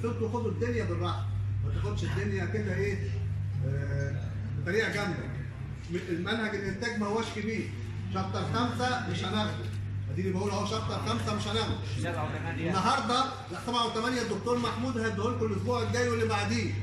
بس انتوا خدوا الدنيا بالراحه ما تاخدش الدنيا كده ايه آه، بطريقه جامده المنهج الانتاج ما هوش كبير شابتر خمسه مش هناخده اديني بقول اهو شابتر خمسه مش هناخده النهارده لا سبعه وثمانيه الدكتور محمود هيديه لكم الاسبوع الجاي واللي بعديه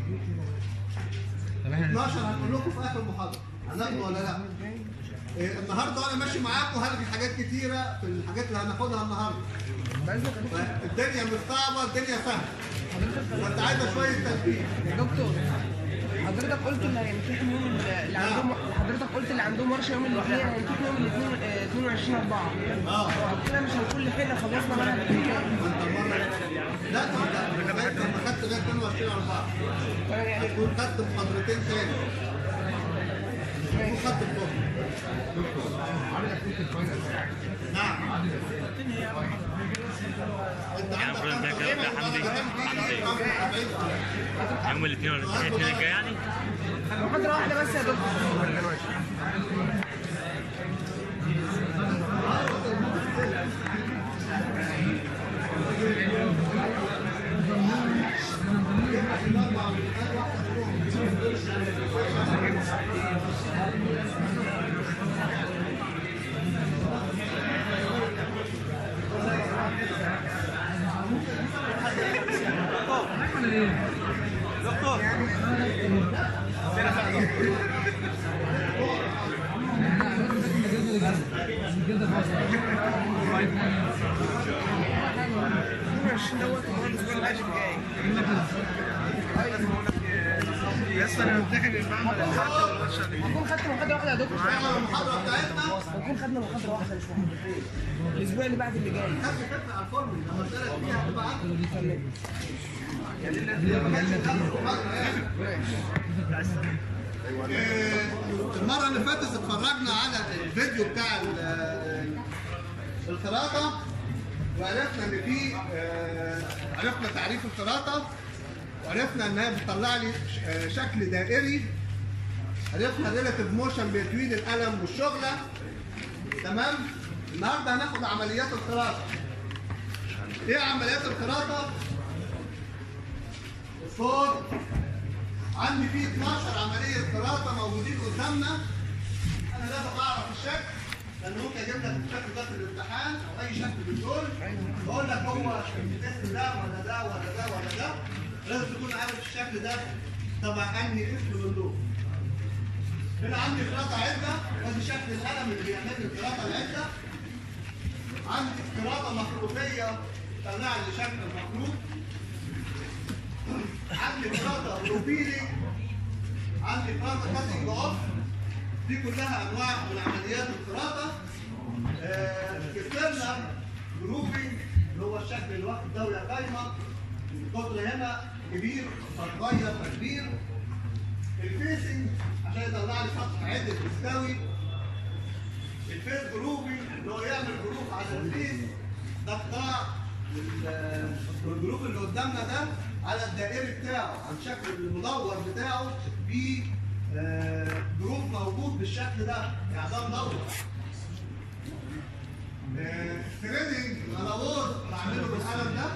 12 هنقول لكم في اخر المحاضره هناخده ولا لا؟ إيه، النهارده وانا ماشي معاكم هلغي حاجات كتيره في الحاجات اللي هناخدها النهارده الدنيا مش صعبه الدنيا سهله وانت عايزه شويه تنبيه يا دكتور حضرتك قلت اللي هيمتحن يوم ال- اللي عندهم حضرتك قلت اللي عندهم ورشه يوم الاثنين هيمتحن يوم الاثنين آه، 22 4 اه كده مش هنكون لحقنا خلصنا بقى الامتحان. انت المره لا انت لغايه لما خدت لغايه 22 4 فأنا يعني هتكون خدت محاضرتين تاني هتكون خدت الفضل نعم انت عندك ربنا يبارك لك يا حمدي. حمدي. حمدي يوم الاثنين ولا الاثنين الجاي يعني محاضره واحده بس يا دكتور دوت هو الاسبوع اللي جاي لسه انا همتحن المعمل الحد والورشه اللي هنكون خدت محاضره واحده يا دكتور معانا المحاضره بتاعتنا هنكون خدنا محاضره واحده مش واحده الاسبوع اللي بعد اللي جاي خدت فكره على الفورمولا لما اسالك فيها هتبقى عارف آه، المرة اللي فاتت اتفرجنا على الفيديو بتاع ال- الخراطة وعرفنا ان في آه، عرفنا تعريف الخراطة وعرفنا انها بتطلع لي ش- آه، شكل دائري عرفنا ريلاتيف موشن بين القلم والشغلة تمام النهارده هناخد عمليات الخراطة ايه عمليات الخراطة؟ الصوت عندي فيه 12 عملية خراطة موجودين قدامنا أنا لازم أعرف الشكل لأن ممكن أجيب لك الشكل ده في الامتحان أو أي شكل من دول بقول لك هو الاسم ده ولا ده ولا ده ولا ده لازم تكون عارف الشكل ده تبع أنهي اسم من دول هنا عندي خراطة عدة ادي شكل القلم اللي بيعمل لي الخراطة العدة عندي خراطة مخروطية تطلع لي شكل المخروط عندي خراطة بروفيلي عندي خراطة كاتنج اوف دي كلها انواع من عمليات الخراطة كسرنا جروبنج اللي هو الشكل اللي واخد زاوية قايمة القطر هنا كبير فصغير فكبير الفيسنج عشان يطلع لي سطح عدل مستوي الفيس جروبي اللي هو يعمل جروب على الفيس ده قطاع لل- والجروب اللي قدامنا ده على الدائري بتاعه على الشكل المدور بتاعه في آه، جروب موجود بالشكل ده يعني ده مدور ثريدنج على وورد بعمله بالقلم ده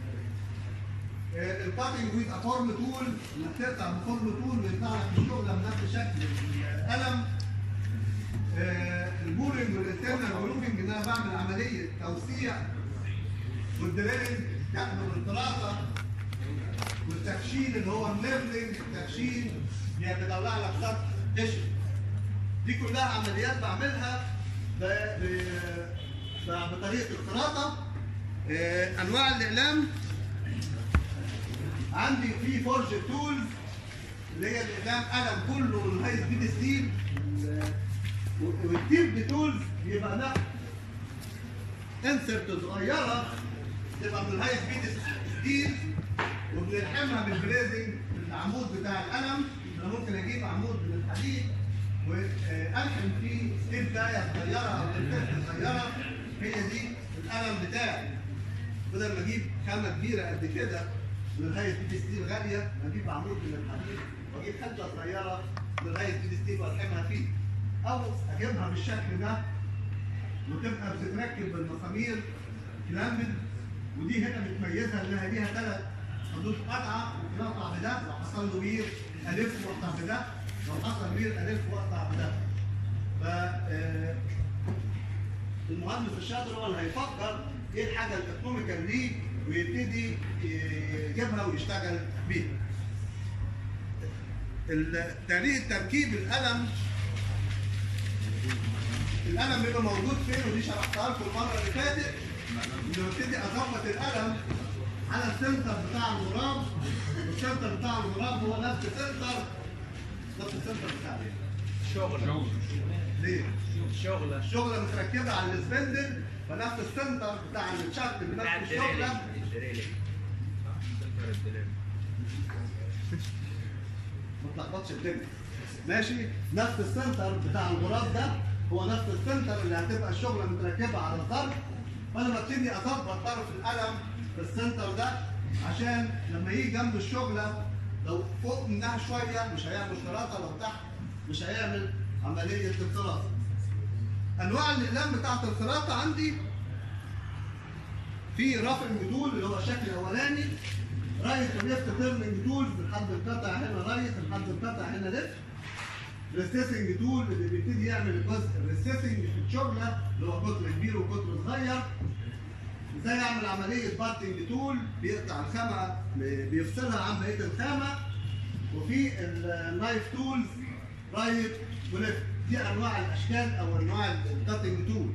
الكاتنج ويز فورم تول انك تقطع بفورم تول ويطلع لك الشغله بنفس شكل القلم آه، البورنج والانترنال جروبنج ان انا بعمل عمليه توسيع والدريلنج يعمل الانطلاقه والتكشين اللي هو الليفلنج التكشين يعني بيطلع لك سطح قشر دي كلها عمليات بعملها ب- ب- ب- بطريقه الخراطه آه، انواع الاقلام عندي في فورج تولز اللي هي الاقلام قلم كله الهاي سبيد ستيل والتيب تولز بيبقى ده انسرت صغيره تبقى من الهاي سبيد ستيل وبنلحمها بالبريزنج في العمود بتاع القلم انا ممكن اجيب عمود من الحديد والحم فيه ستيل دايه صغيره او انسرت صغيره هي دي القلم بتاعي بدل ما اجيب خامه كبيره قد كده والهاي سبيد ستيل غاليه اجيب عمود من الحديد واجيب حته صغيره من الهاي سبيد ستيل والحمها فيه او اجيبها بالشكل ده وتبقى بتتركب بالمسامير كلامبل ودي هنا متميزه انها ليها ثلاث حدود قطعه نقطع بده لو حصل له وير الف واقطع بده لو حصل وير الف واقطع بده ف آه، المهندس الشاطر هو اللي هيفكر ايه الحاجه الايكونوميكال ليه ويبتدي يجيبها ويشتغل بيها. ال- طريقه تركيب القلم القلم بيبقى موجود فين ودي شرحتها لكم المره اللي فاتت انه ابتدي اظبط القلم على السنتر بتاع المراب والسنتر بتاع المراب هو نفس السنتر نفس السنتر بتاع شغلة ليه؟ شغلة الشغله متركبه على السبندل فنفس السنتر بتاع الشكل بنفس الشغله ما تلخبطش الدنيا ماشي نفس السنتر بتاع الغراب ده هو نفس السنتر اللي هتبقى الشغله متركبه على الظرف فانا ببتدي اظبط طرف القلم في السنتر ده عشان لما يجي جنب الشغله لو فوق منها شويه مش هيعمل خراطه لو تحت مش هيعمل عمليه الخراطه انواع الاقلام بتاعت الخراطه عندي في رافع تول اللي هو الشكل الاولاني رايت وليفت تيرنينج تول لحد القطع هنا رايت لحد القطع هنا ليفت ريسيسنج تول اللي بيبتدي يعمل الجزء الريسيسنج في الشغله اللي هو قطر كبير وقطر صغير ازاي يعمل عمليه بارتنج تول بيقطع الخامه بيفصلها عن بقيه الخامه وفي النايف تولز رايت وليفت دي انواع الاشكال او انواع الكاتنج تولز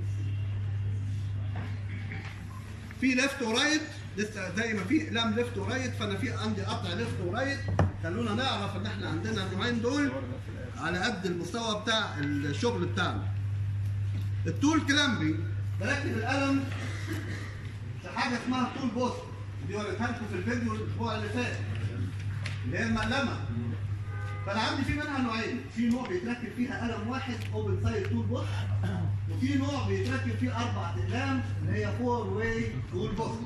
في ليفت ورايت لسه زي ما في اقلام ليفت ورايت فانا في عندي قطع ليفت ورايت خلونا نعرف ان احنا عندنا النوعين دول على قد المستوى بتاع الشغل بتاعنا التول كلامبنج بركب القلم في حاجه اسمها تول بوست دي وريتها لكم في الفيديو الاسبوع اللي فات اللي هي المقلمه فانا عندي في منها نوعين في نوع بيتركب فيها قلم واحد اوبن سايد تول بوست وفي نوع بيتركب فيه اربع اقلام اللي هي فور واي تول بوست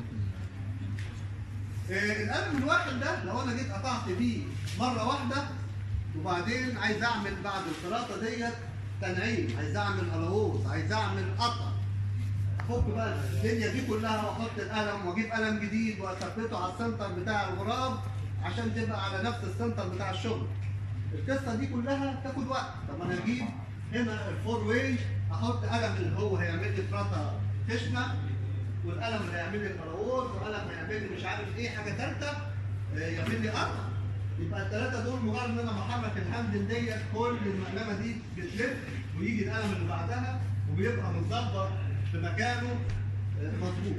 آه، القلم الواحد ده لو انا جيت قطعت بيه مره واحده وبعدين عايز اعمل بعد الخراطه ديت تنعيم عايز اعمل قلاووز عايز اعمل قطع افك بقى الدنيا دي كلها واحط القلم واجيب قلم جديد واثبته على السنتر بتاع الغراب عشان تبقى على نفس السنتر بتاع الشغل القصه دي كلها تاخد وقت طب انا اجيب هنا الفور واي احط قلم اللي هو هيعمل لي خراطه خشنه والقلم اللي هيعمل لي قلاووز وقلم هيعمل لي مش عارف ايه حاجه ثالثه يعمل لي قطع يبقى الثلاثه دول مجرد ان انا بحرك الهاندل ديت كل المقلمه دي بتلف ويجي القلم اللي بعدها وبيبقى متظبط في مكانه آه، مظبوط.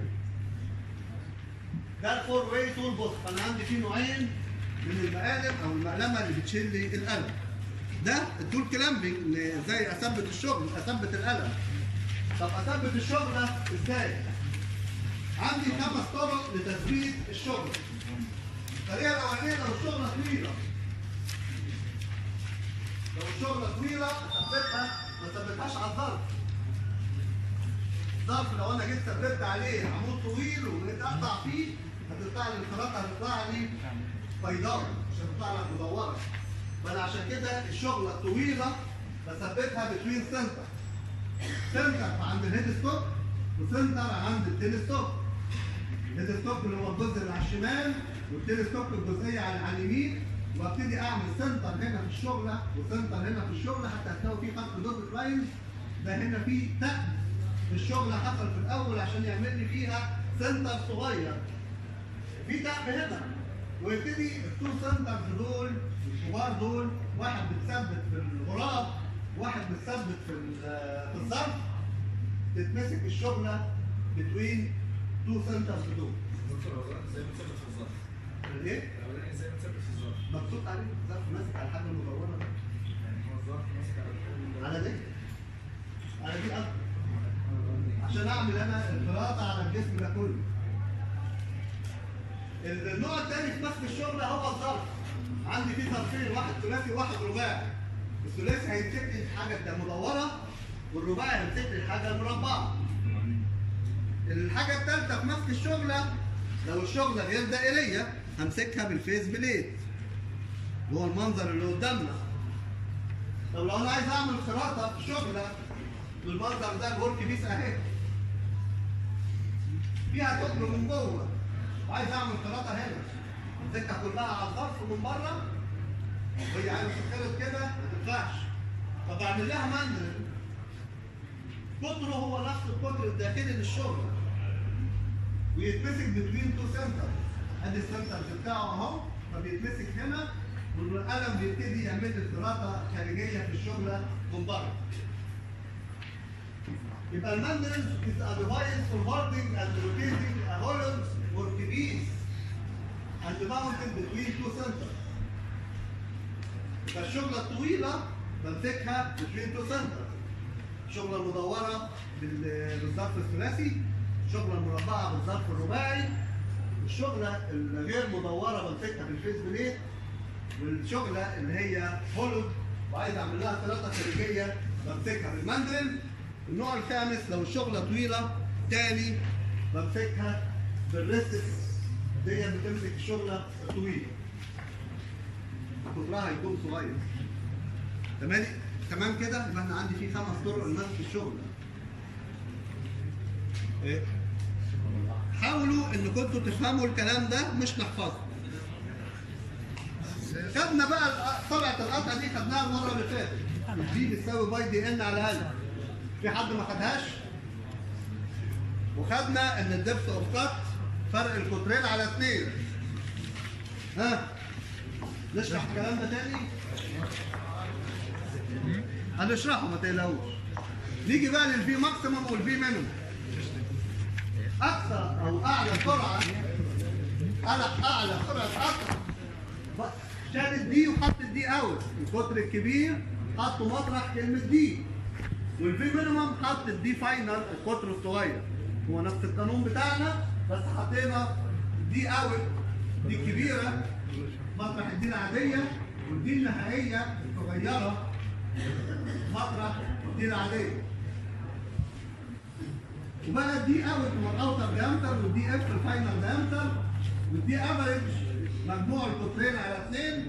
ده الفور واي تول بوست فانا عندي فيه نوعين من المقالب او المقلمه اللي بتشيل لي القلم. ده التول كلامبنج اللي ازاي اثبت الشغل اثبت القلم. طب اثبت الشغل ازاي؟ عندي خمس طرق لتثبيت الشغل. الطريقه الاولانيه لو الشغله طويله لو الشغله طويله اثبتها ما اثبتهاش على الظرف الظرف لو انا جيت ثبت عليه عمود طويل وجيت اقطع فيه هتطلع لي الخراطه هتطلع لي بيضاء مش هتطلع لك مدوره فانا عشان كده الشغله الطويله بثبتها بتوين سنتر سنتر عند الهيد ستوب وسنتر عند التيل ستوب الهيد ستوب اللي هو الجزء اللي على الشمال والتيل ستوب الجزئيه على على اليمين وابتدي اعمل سنتر هنا في الشغله وسنتر هنا في الشغله حتى هتلاقوا في خط دوت لاين ده هنا في تقل في الشغله حصل في الاول عشان يعمل لي فيها سنتر صغير في تقل هنا ويبتدي التو سنترز دول الكبار دول واحد بتثبت في الغراب واحد بتثبت في ال- في الظرف تتمسك الشغله بتوين تو سنترز دول زي ما ثبت في الظرف الايه؟ الاولاني زي ما ثبت في الظرف مبسوط عليه الظرف ماسك على الحاجه المدوره ده. يعني هو الظرف ماسك على الكل على دي على دي اكتر عشان اعمل انا الخراطه على الجسم ده كله ال- النوع الثاني في مسك الشغل هو الظرف عندي فيه ظرفين واحد ثلاثي وواحد رباعي الثلاثي هيمسك لي الحاجه ده مدوره والرباعي هيمسك لي الحاجه المربعه الحاجه الثالثه في مسك الشغله لو الشغله غير دائريه همسكها بالفيس بليد اللي هو المنظر اللي قدامنا طب لو انا عايز اعمل خراطه في شغله بالمنظر ده الورك بيس اهي فيها ثقب من جوه وعايز اعمل خراطه هنا امسكها كلها على الظرف من بره وهي عايزه تتخلط كده ما تنفعش طب اعمل لها مندل قطره هو نفس القطر الداخلي للشغل ويتمسك بتوين تو سنتر ادي السنتر بتاعه اهو فبيتمسك هنا والقلم بيبتدي يعمل لي خراطه خارجيه في الشغله من بره يبقى المندل is a device for holding and rotating a hollow workpiece and mounted between two centers. يبقى الشغلة الطويلة بمسكها between two centers. الشغلة المدورة بال- بالظرف الثلاثي، الشغلة المربعة بالظرف الرباعي، الشغلة الغير مدورة بمسكها بالفيس بليت، والشغلة اللي هي هولو وعايز اعمل لها ثلاثة خارجية بمسكها بالمندرل. النوع الخامس لو الشغلة طويلة تاني بمسكها بالريسس دي بتمسك الشغلة الطويلة. قطرها يكون صغير. تمام تمام كده يبقى احنا عندي في خمس طرق لمسك الشغل. إيه؟ حاولوا ان كنتوا تفهموا الكلام ده مش نحفظه. خدنا بقى الق- طبعة القطعة دي خدناها المرة اللي فاتت. دي بتساوي باي دي ان على ال. في حد ما خدهاش؟ وخدنا ان الدبس اوف كات فرق القطرين على اثنين. ها؟ نشرح الكلام ده تاني؟ هنشرحه ما تقلقوش. نيجي بقى للفي ماكسيمم والفي مينيمم. اكثر او اعلى سرعه اعلى اعلى سرعه قطع ب- شال الدي وحط الدي اوت القطر الكبير حطه مطرح كلمه دي والفي مينيمم حط الدي فاينل القطر الصغير هو نفس القانون بتاعنا بس حطينا دي اوت دي كبيره مطرح الدي العاديه والدي النهائيه الصغيره مطرح الدي العاديه وبقى الدي اوت هو الاوتر ديامتر والدي اف الفاينل ديامتر والدي افريج مجموع القطرين على اثنين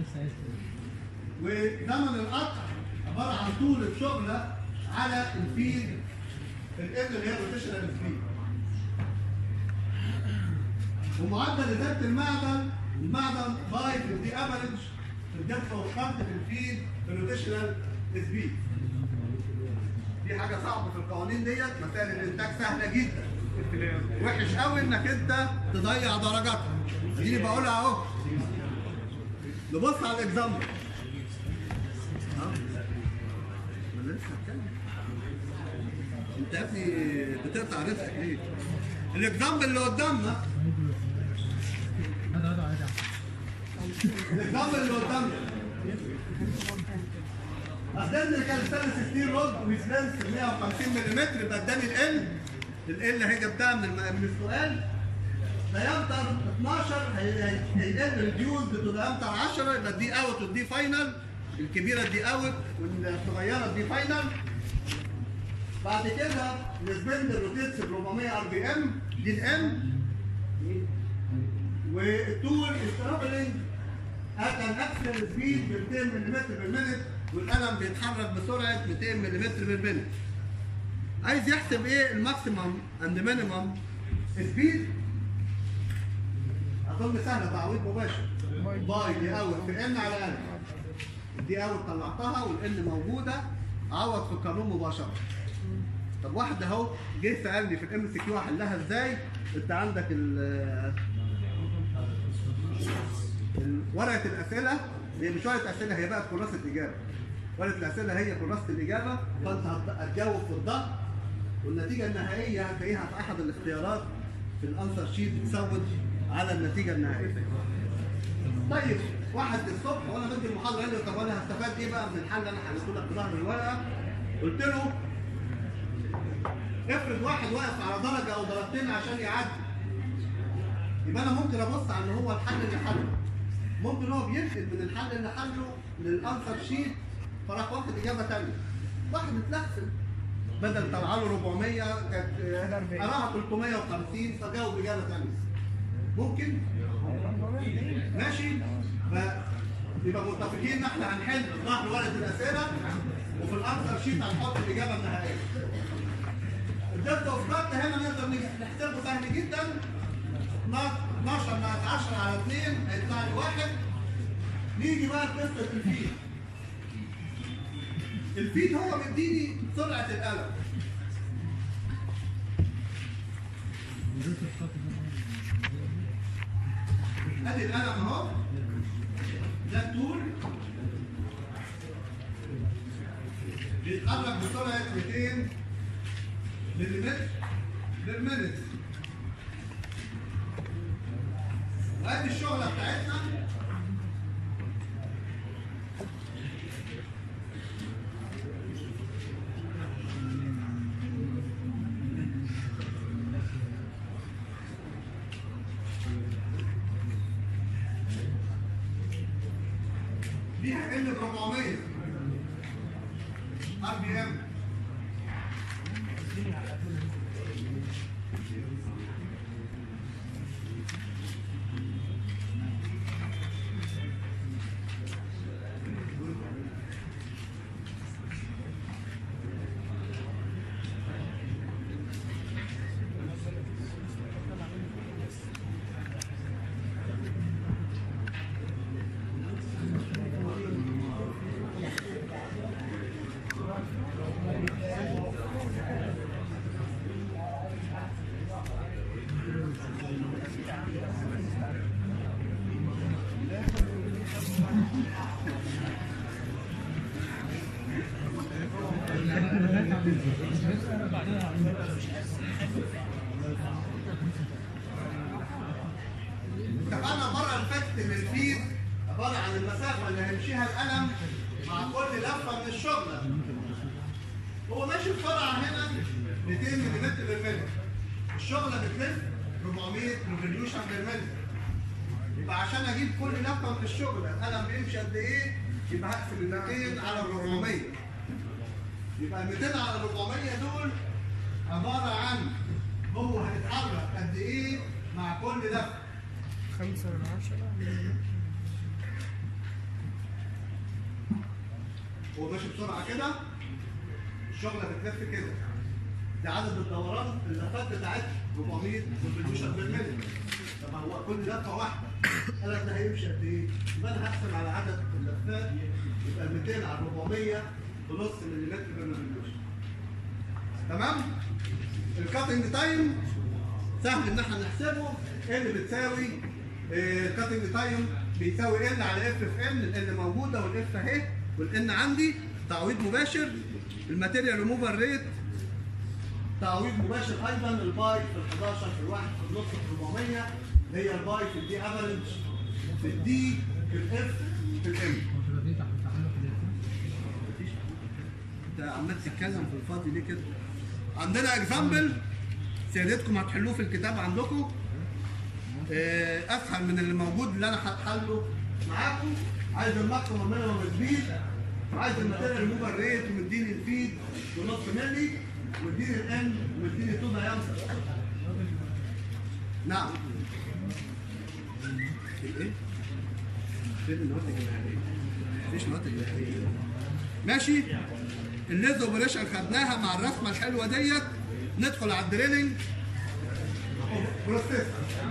وزمن القطع عباره عن طول الشغله على الفيد الام اللي هي روتيشنال سبيد ومعدل ازاله المعدن المعدن باي في الدي افريج في الدبس اوف كارت في الفيد في الروتيشنال سبيد دي حاجه صعبه في القوانين ديت مسائل الانتاج سهله جدا وحش قوي انك انت تضيع درجاتها دي بقولها اهو نبص على الاكزامبل ها؟ ما أنا لسه هتكلم. انت يا ابني بتقطع رزقك ليه؟ الاكزامبل اللي قدامنا الاكزامبل اللي قدامنا اصل كان ستانلس ستيل رود ويسلانس 150 ملم يبقى اداني ال ال هي جبتها من الم- من السؤال ديامتر 12 هي- هي- هيقل ريديوز بديامتر 10 يبقى دي اوت والدي فاينل الكبيره دي اوت والصغيره دي فاينل بعد كده السبندل روتيتس ب 400 ار بي ام دي الام والتول الترافلنج ات ان اكسل سبيد ب 200 ملم بالمنت والقلم بيتحرك بسرعه 200 ملم بالمنت عايز يحسب ايه الماكسيمم اند مينيمم سبيد اظن سهله تعويض مباشر باي دي اوت في ان على ان دي اوت طلعتها والان موجوده عوض في القانون مباشره طب واحد اهو جه سالني في الام سي كيو احلها ازاي انت عندك ال ال- ورقه الاسئله هي مش ورقه اسئله هي بقى كراسه اجابه ورقه الاسئله هي كراسه الاجابه فانت هت- هتجاوب في الضغط والنتيجه النهائيه هتلاقيها في احد الاختيارات في الانسر شيت بتسود على النتيجه النهائيه طيب واحد الصبح وانا بدي المحاضره قال لي طب انا هستفاد ايه بقى من الحل اللي انا حليته لك بظهر الورقه قلت له افرض واحد واقف على درجه او درجتين عشان يعدي يبقى انا ممكن ابص على ان هو الحل اللي حله ممكن هو بينقل من الحل اللي حله للانسر شيت فراح واخد اجابه ثانيه واحد اتلخفن بدل طلع له 400 كانت آه، قراها 350 فجاوب اجابه ثانيه ممكن ماشي ف يبقى متفقين ان احنا هنحل ظهر ورقه الاسئله وفي الانسر شيت هنحط الاجابه النهائيه الدلتا اوف كات هنا نقدر نحسبه سهل جدا 12 ناقص 10 على 2 هيبقى واحد نيجي بقى لقصه الفيل الفيل هو مديني سرعه القلم ادي القلم اهو ده الطول بيتحرك بسرعه 200 ملم بالمنت وادي الشغله بتاعتنا دي هتقل ب 400 ار بي ام اتفقنا المره اللي فاتت ان الفيد عباره عن المسافه اللي هيمشيها القلم مع كل لفه من الشغله. هو ماشي بسرعه هنا 200 ملم بالمتر. الشغله بتلف 400 ريفوليوشن بالمتر. يبقى عشان اجيب كل لفه من الشغله القلم بيمشي قد ايه؟ يبقى هقسم ال 200 على ال 400. يبقى ال 200 على ال 400 دول عباره عن هو هيتحرك قد ايه مع كل لفه. خمسة من عشرة هو ماشي بسرعه كده الشغله بتلف كده ده عدد الدوران اللفات بتاعتها 400 ريفوليوشن بالملي طب هو كل لفه واحده قال لك ده هيمشي قد ايه؟ يبقى انا هقسم على عدد اللفات يبقى 200 على 400 بنص مليمتر بالريفوليوشن تمام؟ الكاتنج تايم سهل ان احنا نحسبه ال بتساوي الكاتنج تايم بيساوي ال على اف في ان ال موجوده والاف اهي والان عندي تعويض مباشر الماتيريال ريموفر ريت تعويض مباشر ايضا الباي في ال 11 في الواحد في النص في 400 هي الباي في الدي افريج في الدي في الاف في الام انت عمال تتكلم في الفاضي ليه كده؟ عندنا اكزامبل سيادتكم هتحلوه في الكتاب عندكم آه، اسهل من اللي موجود اللي انا هحله معاكم عايز الماكسيمم مينيمم سبيد عايز الماتيريال ريموفر ريت ومديني الفيد بنص ملي ومديني الان ومديني تو دايمتر نعم الايه؟ فين النواتج النهائيه؟ مفيش نواتج نهائيه ماشي الليز اوبريشن خدناها مع الرسمه الحلوه ديت ندخل على الدريلنج بروسيس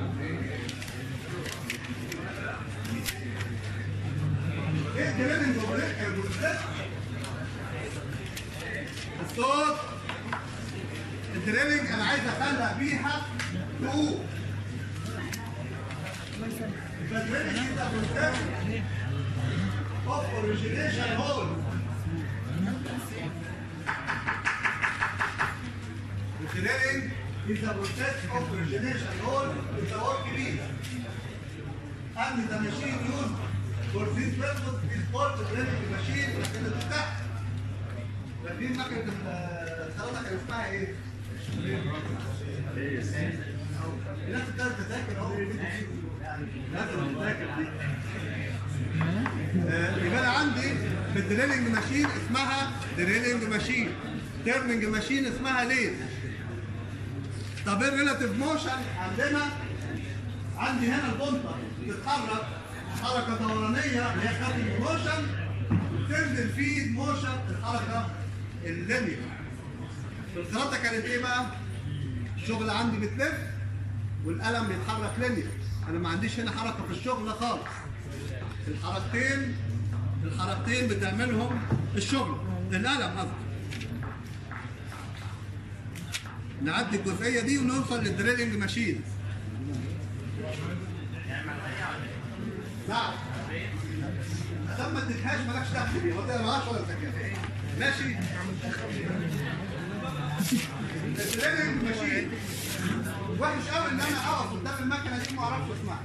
ايه الدريلنج اوبريشن بروسيس الصوت الدريلنج انا عايز اخلق بيها تو الدريلنج ده بروسيس اوف اوريجينيشن هول The drilling is a process of origination hole with the work beat. And the machine used for this purpose is called the drilling machine لكن تحت. فاكرين مكنة الخلاطة كان اسمها ايه؟ الناس بتقدر تذاكر اهو لازم تذاكر دي. آه، يبقى انا عندي في الدريلنج ماشين اسمها دريلنج ماشين تيرنينج ماشين اسمها ليز طب ايه الريلاتيف موشن عندنا عندي هنا البنطه بتتحرك حركه دورانيه اللي هي كاتنج موشن وتنزل فيد موشن الحركه اللينير الخلاطه كانت ايه بقى؟ الشغل عندي بتلف والقلم بيتحرك لينير انا ما عنديش هنا حركه في الشغل خالص الحركتين الحركتين بتعملهم الشغل القلم قصدي نعدي الجزئيه دي ونوصل للدريلنج ماشين نعم عشان ما تديكهاش مالكش دخل بيها ما تقراهاش ولا تذاكرها ماشي الدريلنج ماشين وحش قوي ان انا اقف قدام المكنه دي ما اعرفش اسمعها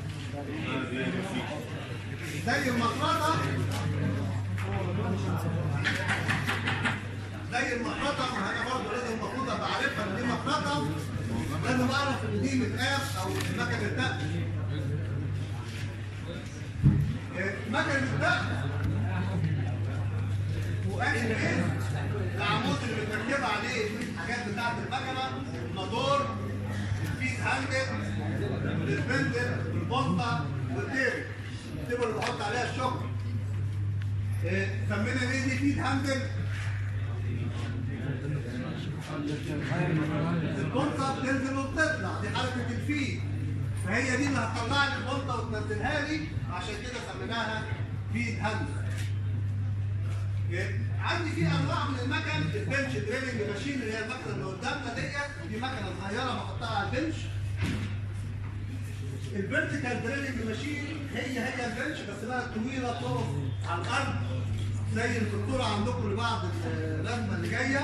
زي المطرطه زي المطرطه ما انا برضه لازم المفروض ابقى عارفها ان دي مطرطه لازم اعرف ان دي متقاس او مكنه الدق إيه، مكنه الدق واخر ايه العمود اللي متركبه عليه الحاجات بتاعت المكنه الموتور الفيد هاندل البندل البنطه والتيبل التيبل اللي بحط عليها الشغل إيه، سمينا ليه دي فيد هاندل البنطه بتنزل وبتطلع دي حركه الفيد فهي دي اللي هتطلع لي البنطه وتنزلها لي عشان كده سميناها فيد هاندل عندي في انواع من المكن البنش دريلنج ماشين اللي هي المكنه اللي قدامنا ديت دي مكنه صغيره بحطها على البنش الفيرتيكال دريلنج ماشين هي هي البنش بس بقى طويله طرف على الارض زي الدكتوره عندكم لبعض الرسمه اللي جايه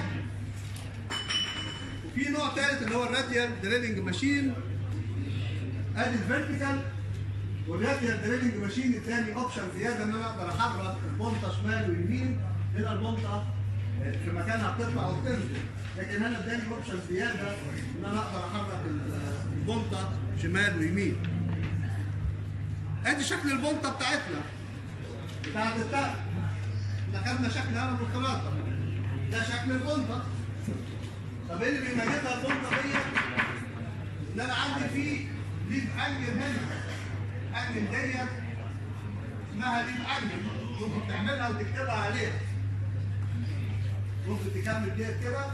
وفي نوع ثالث اللي هو الراديال دريلنج ماشين ادي الفيرتيكال والراديال دريلنج ماشين الثاني اوبشن زياده ان انا اقدر احرك البنطه شمال ويمين هنا البنطه في مكانها بتطلع وبتنزل لكن انا اداني اوبشن زياده ان انا اقدر احرك البنطه شمال ويمين ادي شكل البنطه بتاعتنا بتاعت التاء احنا خدنا شكل هنا بالخلاطه ده شكل البنطه طب ايه اللي بيميزها البنطه ديت ان انا عندي فيه ليف انجل هنا انجل ديت اسمها ليف انجل ممكن تعملها وتكتبها عليها ممكن تكمل ديت كده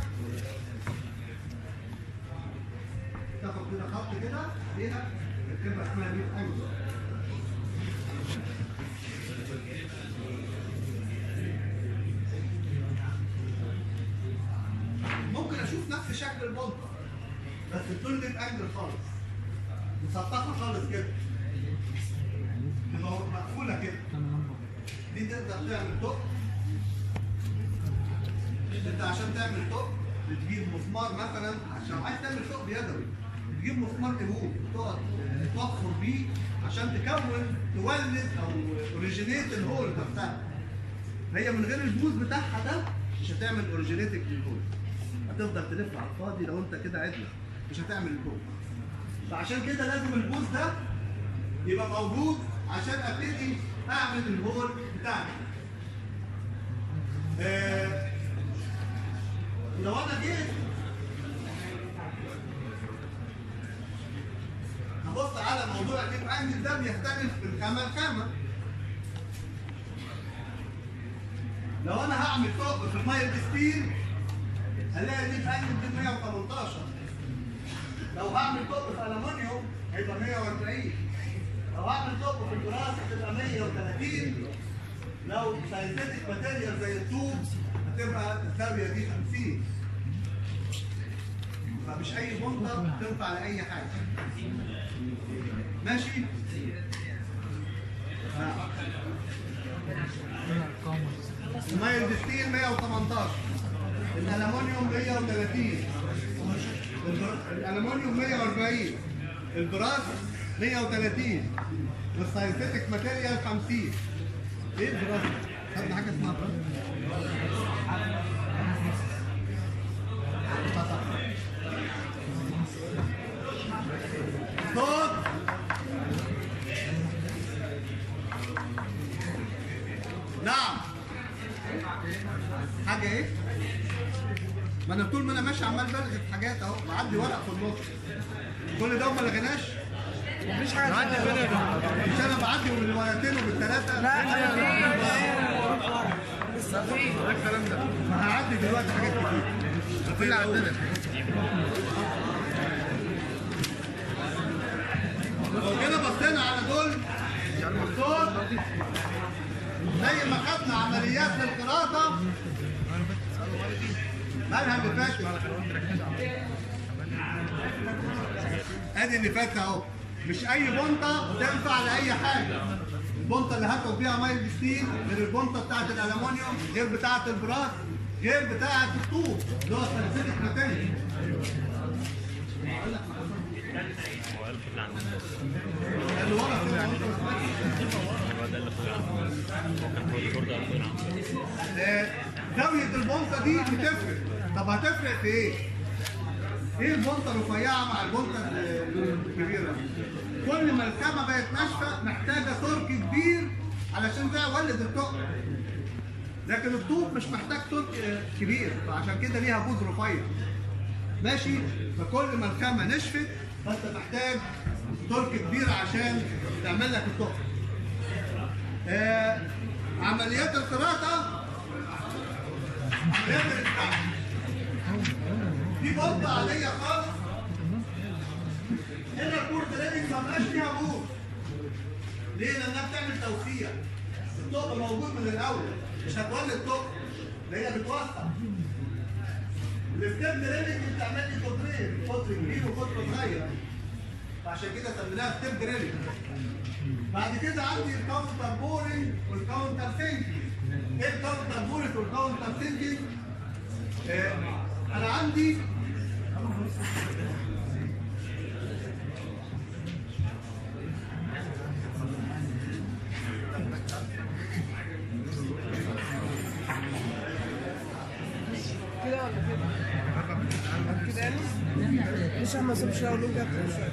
تاخد كده خط كده عليها تكتبها اسمها ليف انجل ممكن اشوف نفس شكل البنطه بس بدون ليف انجل خالص مسطحه خالص كده تبقى مقفوله كده دي تقدر تعمل طق انت عشان تعمل طق بتجيب مسمار مثلا عشان عايز تعمل طق بيدوي تجيب مسمار تهوب تقعد تفخر بيه عشان تكون تولد او اوريجينيت الهول نفسها هي من غير البوز بتاعها ده مش هتعمل اوريجينيتك للهول هتفضل تلف على الفاضي لو انت كده عدله مش هتعمل الهول فعشان كده لازم البوز ده يبقى موجود عشان ابتدي اعمل الهول بتاعي آه لو انا جيت نبص على موضوع الليف انجل ده بيختلف من خامه لخامه لو انا هعمل فوق في المايل ستيل هلاقي الليف انجل دي 118 لو هعمل فوق في الالومنيوم هيبقى 140 لو هعمل فوق في الجراس هتبقى 130 لو ساينتيتك ماتيريال زي الطوب هتبقى الزاويه دي 50 فمش اي بنطه تنفع لاي حاجه ماشي المايل ستيل 118 الالومنيوم 130 الالومنيوم 140 البراس 130 والساينتيتك ماتيريال 50 ايه البراس؟ خدنا حاجه اسمها براس صوت نعم حاجه ايه؟ ما انا طول ما انا ماشي عمال بلغي في حاجات اهو بعدي ورق في النص كل ده ما لغيناش مفيش حاجه اسمها مش انا بعدي بالورقتين وبالثلاثه لا لسه في ده الكلام ده ما هعدي دلوقتي حاجات كتير كل عندنا الصوت زي ما خدنا عمليات للقراءة مالها اللي فاتت ادي اللي فات اهو مش اي بنطه تنفع لاي حاجه البنطه اللي هاخد بيها ميه ستيل غير البنطه بتاعت الالومنيوم غير بتاعت البراس غير بتاعت الطوب اللي هو سلسله ماتيريال هو قال اللي عندنا اللي ورا كده أهو. هو ده اللي فوق عندنا هو كان فوق البورد قال فوق عندنا آه، زاويه البنطه دي بتفرق طب هتفرق في ايه؟ ايه البنطه الرفيعه مع البنطه الكبيره؟ كل ما الخامه بقت ناشفه محتاجه ترك كبير علشان ده يولد التقل لكن الطوب مش محتاج ترك آه، كبير فعشان كده ليها بود رفيع ماشي فكل ما الخامه نشفت فانت محتاج ترك كبير عشان تعمل لك التقل آه عمليات القراءه عمليات الإتقان. دي بطة عادية خالص هنا الكور تريننج ما بقاش فيها بور ليه؟ لأنها بتعمل توسيع الطوق موجود من الأول مش هتولد طوق ده هي بتوسع الستيب دريلنج بتعمل لي قطرين قطر كبير وقطر صغير فعشان كده سميناها ستيب دريلنج بعد كده عندي الكاونتر بورنج والكاونتر سينكينج ايه الكاونتر بورنج والكاونتر سينكينج؟ آه، انا عندي كده ولا كده؟ كده يعني؟ مش احنا صبح شويه ولو جت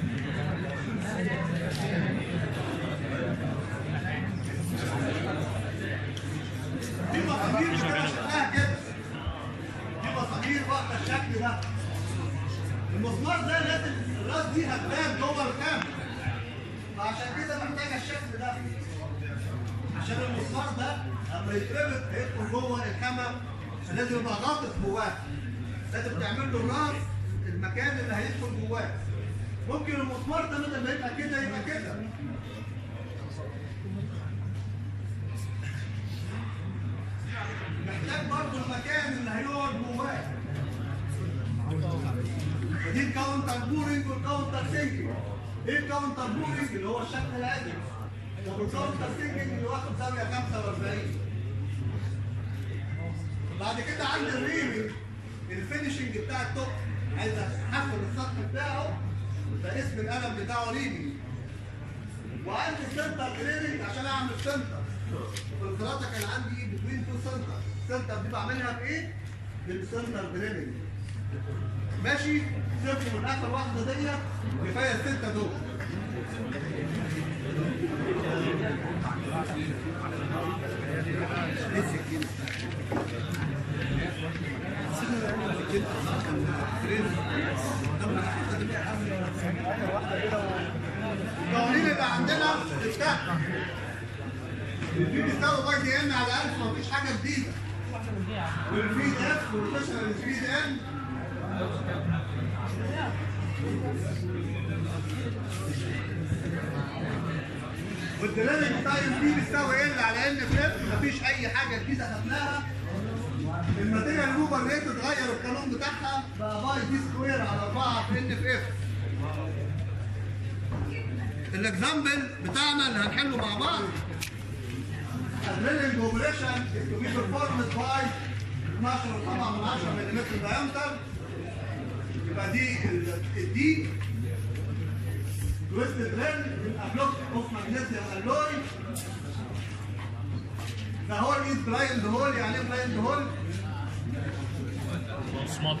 دي مسامير كده شكلها كده دي مسامير واخده الشكل ده المسمار ده لازم الراس دي هتبان جوه الخام فعشان كده محتاجه الشكل ده عشان المسمار ده لما يتربط هيدخل جوه الخامه لازم يبقى غاطس جواه لازم تعمل له الراس المكان اللي هيدخل جواه ممكن المسمار ده بدل ما يبقى كده يبقى كده محتاج برضه المكان اللي هيقعد جواه دي الكاونتر بورنج والكاونتر سينكينج ايه الكاونتر بورنج اللي هو الشكل العادي طب الكاونتر سينكينج اللي واخد زاويه 45 بعد كده عندي الريمنج الفينشنج بتاع التوب عايز احفل السطح بتاعه ده اسم القلم بتاعه ريمنج وعندي سنتر جريدنج عشان اعمل سنتر في الخلاطه كان عندي بتوين تو سنتر سنتر دي بعملها بايه؟ بالسنتر جريدنج ماشي سيبت من اخر واحده ديت كفايه السته دول ايه السكينه؟ القوانين اللي عندنا افتح الفي بيستوي باي دي ان على 1000 مفيش حاجه جديده والفي اف والفيشنال الفي دي ان والدلالة بتاع الفي بيستوي ال على ان في اف مفيش اي حاجه جديده خدناها الماتيريال موفر ريت اتغير القانون بتاعها بقى باي دي سكوير على 4 في ان في اف الاكزامبل بتاعنا اللي هنحله مع بعض الريلنج اوبريشن تو بي performed باي 12 طبعا من 10 ملم diameter يبقى دي ال- الدي تويست دريل يبقى بلوك اوف ماجنيزيوم الوي ده هول از بلايند هول يعني ايه بلايند هول؟ سمارت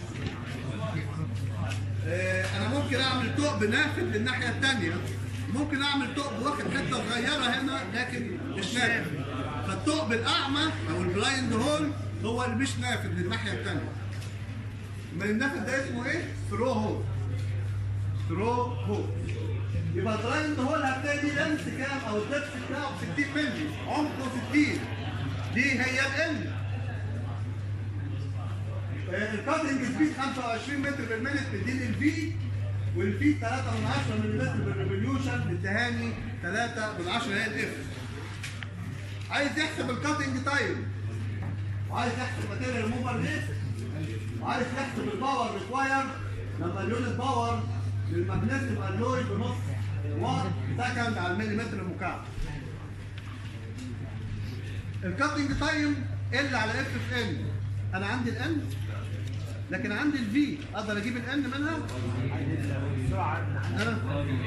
آه، انا ممكن اعمل ثقب نافذ للناحيه الثانيه ممكن اعمل ثقب واخد حته صغيره هنا لكن مش نافذ فالثقب الاعمى او البلايند هول هو اللي مش نافذ للناحيه الثانيه من النافذ ده اسمه ايه؟ ثرو هول ثرو هول يبقى البلايند هول هتلاقي دي لمس كام او الدبس بتاعه 60 مللي عمقه 60 دي هي ال الكاتنج سبيد 25 متر بالمينت تديني الفي والفي 3 من 10 ملم بالريفوليوشن مدهاني 3 بالعشرة هي الاف عايز يحسب الكاتنج تايم وعايز يحسب ماتيريال موفر ريت وعايز يحسب الباور ريكواير لما اليونت باور للماجنيسيوم الوي بنص وات سكند على المليمتر المكعب الكاتنج تايم ال على اف في ان انا عندي الان لكن عندي الفي اقدر اجيب الان منها انا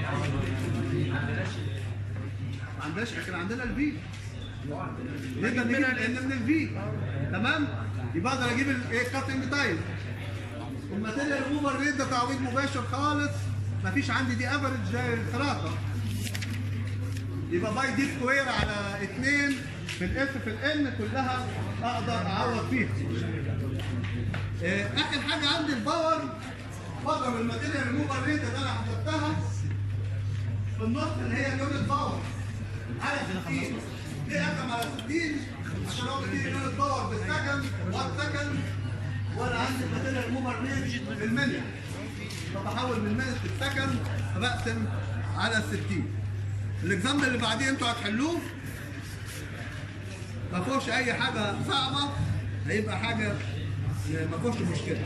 ما عندناش لكن عندنا الفي نقدر نجيب الان من الفي تمام يبقى اقدر اجيب الايه كاتنج تايم الماتيريال اوفر ريت ده تعويض مباشر خالص مفيش عندي دي افريج زي الخراطه يبقى باي دي سكوير على 2 في الاف في الان كلها اقدر اعوض فيها آه، اخر حاجه عندي الباور بضرب الماتيريال ريموفر ريت اللي انا حسبتها في النص اللي هي اليونت باور على 60 ليه اقسم على 60 عشان هو بيديني يونت باور بالسكند وات سكند وانا عندي الماتيريال ريموفر ريت بالملي فبحول من مينت للسكند فبقسم على 60 الاكزامبل اللي بعديه انتوا هتحلوه ما فيهوش اي حاجه صعبه هيبقى حاجه ما فيهوش مشكله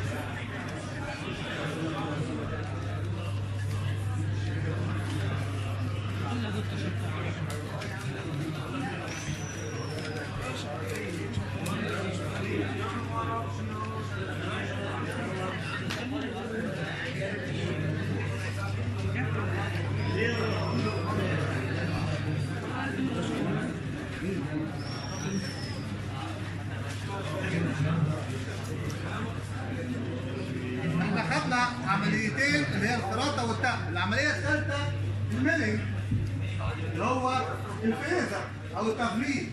احنا خدنا عمليتين اللي هي الخراطه والتقل العمليه الثالثه الميلنج اللي هو الفريزر او التبريد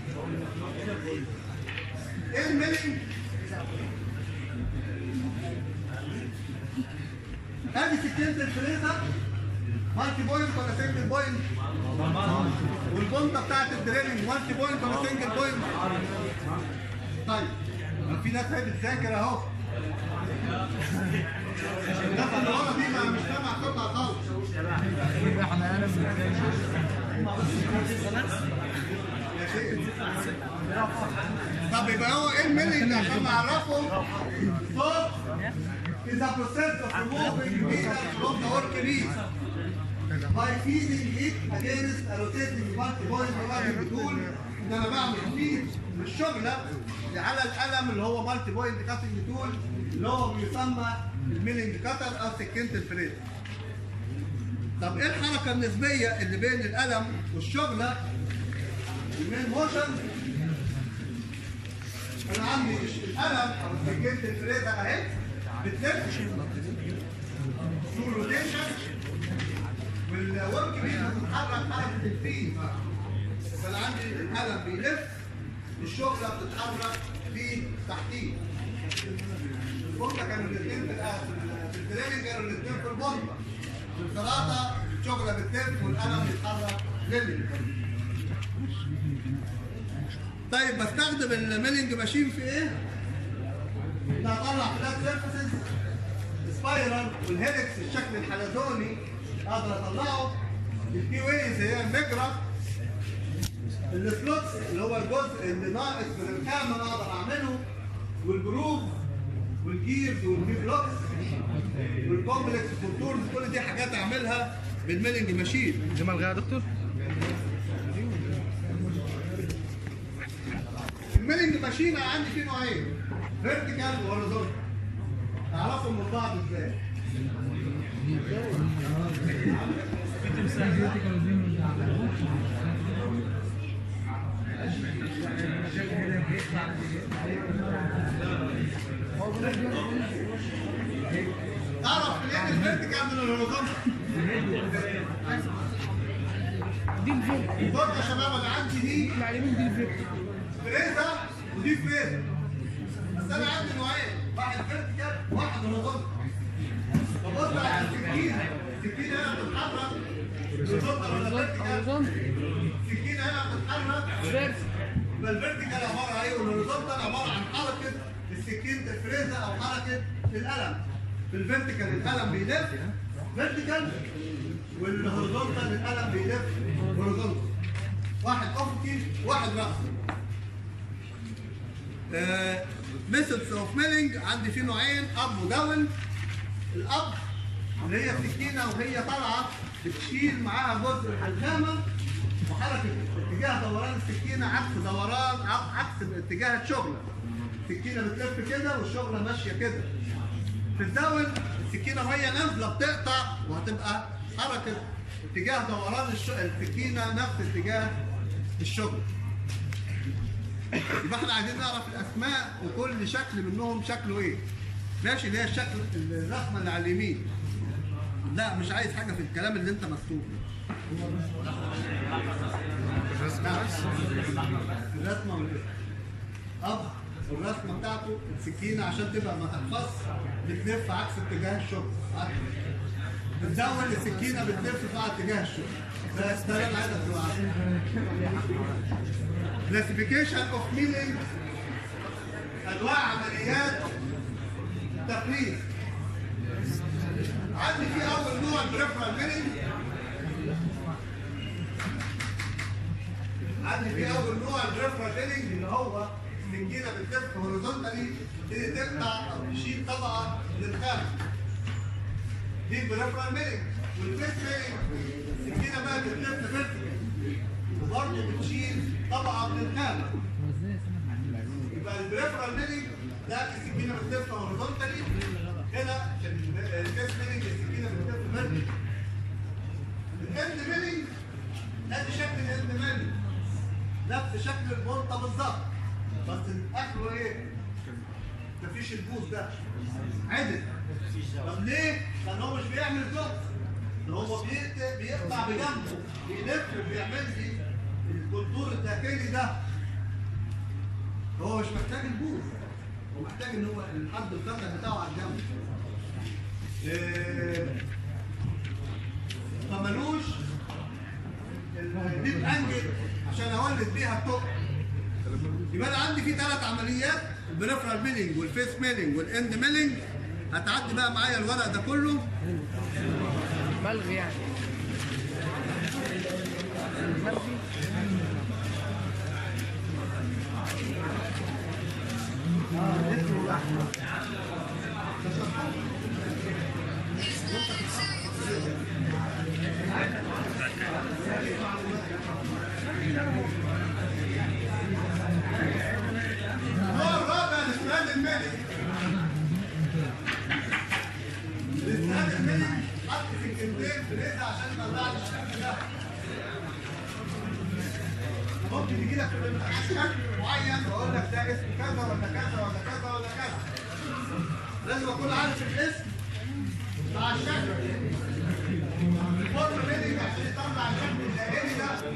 ايه الميلنج؟ ادي سكينه الفريزر مالتي بوينت ولا سنجل بوينت؟ والبنطه بتاعت الدريلنج مالتي بوينت ولا سنجل بوينت؟ طيب ما في ناس هي بتذاكر اهو الناس اللي ورا دي ما مش سامع صوتها خالص يا شيخ. طب يبقى هو ايه الميلنج عشان نعرفه صوت is a process of removing metal from the workpiece by feeding it against a rotating multi point اللي بتقول ان انا بعمل فيد الشغله على القلم اللي هو مالتي بوينت كاتنج تول اللي هو بيسمى الميلنج كاتر او سكينه الفريز طب ايه الحركه النسبيه اللي بين القلم والشغله المين موشن انا عندي القلم او سكينه الفريزر اهي بتلف ثرو روتيشن والورك بيز بتتحرك حركه الفيل فانا عندي القلم بيلف الشغله بتتحرك في تحتيه البنطه كانوا الاثنين في الآ- في التريننج كانوا الاثنين في البنطه في الخراطه الشغله بتلف والقلم بيتحرك ليلي طيب بستخدم الميلنج ماشين في ايه؟ ان اطلع فلات سيرفيسز سبايرال والهيلكس الشكل الحلزوني اقدر اطلعه الكي ويز هي المجرى السلوتس اللي هو الجزء اللي ناقص من الكامل اقدر اعمله والجروف والجيرز والبي بلوكس والكومبلكس كونتورز كل دي حاجات اعملها بالميلنج ماشين دي ملغيه يا دكتور؟ الميلنج ماشين أنا عندي فيه نوعين فيرتيكال وهوريزونتال تعرفوا من بعض ازاي تعرف منين الفيرتيكال من الهوريزونتال دي الفيرت بص يا شباب انا عندي دي معلمين دي الفيرت فريزة ودي فريزة بس انا عندي نوعين واحد فيرتيكال وواحد هوريزونتال فبص على السكينة السكينة هنا بتتحرك هوريزونتال ولا فيرتيكال هوريزونتال السكينة هنا بتتحرك فيرت يبقى الفيرتيكال عبارة عن ايه والهوريزونتال عبارة عن حركة السكينة الفريزة او حركة القلم في الفيرتيكال القلم بيلف فيرتيكال والهوريزونتال القلم اوكي واحد راس ميثودز اوف ميلينج عندي فيه نوعين اب وداون الاب اللي هي السكينه وهي طالعه بتشيل معاها جزء من الخامه وحركه اتجاه دوران السكينه عكس دوران عك- عكس اتجاه الشغله السكينه بتلف كده والشغله ماشيه كده في الداون السكينه وهي نازله بتقطع وهتبقى حركه اتجاه دوران الش- السكينه نفس اتجاه الشغل يبقى احنا عايزين نعرف الاسماء وكل شكل منهم شكله ايه ماشي اللي هي الشكل الرسمه اللي على اليمين لا مش عايز حاجه في الكلام اللي انت مكتوب الرسمه والاسم اب الرسمه بتاعته السكينه عشان تبقى ما تنفص بتلف عكس اتجاه الشغل عكس. بتزود السكينه بتلف في اتجاه الشغل ده ده اللي انا عايزك تبقى عارفه كلاسيفيكيشن اوف ميلينج انواع عمليات تقليد عندي في اول نوع بريفرال ميلينج عندي في اول نوع البريفرال ميلينج اللي هو سكينه بتلف هوريزونتالي تبتدي تقطع او تشيل طبقه للخارج دي البريفرال ميلينج والفيس ميلينج السكينه بقى بتلف فيرتيكال وبرضه بتشيل طبقه من الخامه يبقى البريفرال ميلينج ده السكينه بتلف هوريزونتالي هنا الفيس ميلينج السكينه بتلف فيرتيكال الاند ميلينج ادي شكل الاند ميلينج نفس شكل البورطه بالظبط بس اخره ايه؟ مفيش البوز ده عدل طب ليه؟ لان هو مش بيعمل بلوك ده هو بيقت- بيقطع بجنبه بيلف وبيعمل لي الكونتور الداخلي ده هو مش محتاج البوز هو محتاج ان هو الحد الفتح بتاعه على الجنب إيه، فمالوش الديب انجل عشان اولد بيها الطق يبقى انا عندي في ثلاث عمليات البريفرال ميلينج والفيس ميلينج والاند ميلينج هتعدي بقى معايا الورق ده كله ملغي يعني ملغي النوع الرابع الاسناد الميلينج الاسناد الميلينج حط في الكلمتين فريزة عشان ما يطلعش الشكل ده ممكن يجي لك في الامتحان شكل معين واقول لك ده اسم كذا ولا كذا ولا كذا ولا كذا لازم اكون عارف الاسم مع الشكل الفورم ميلينج عشان يطلع الشكل الدائري ده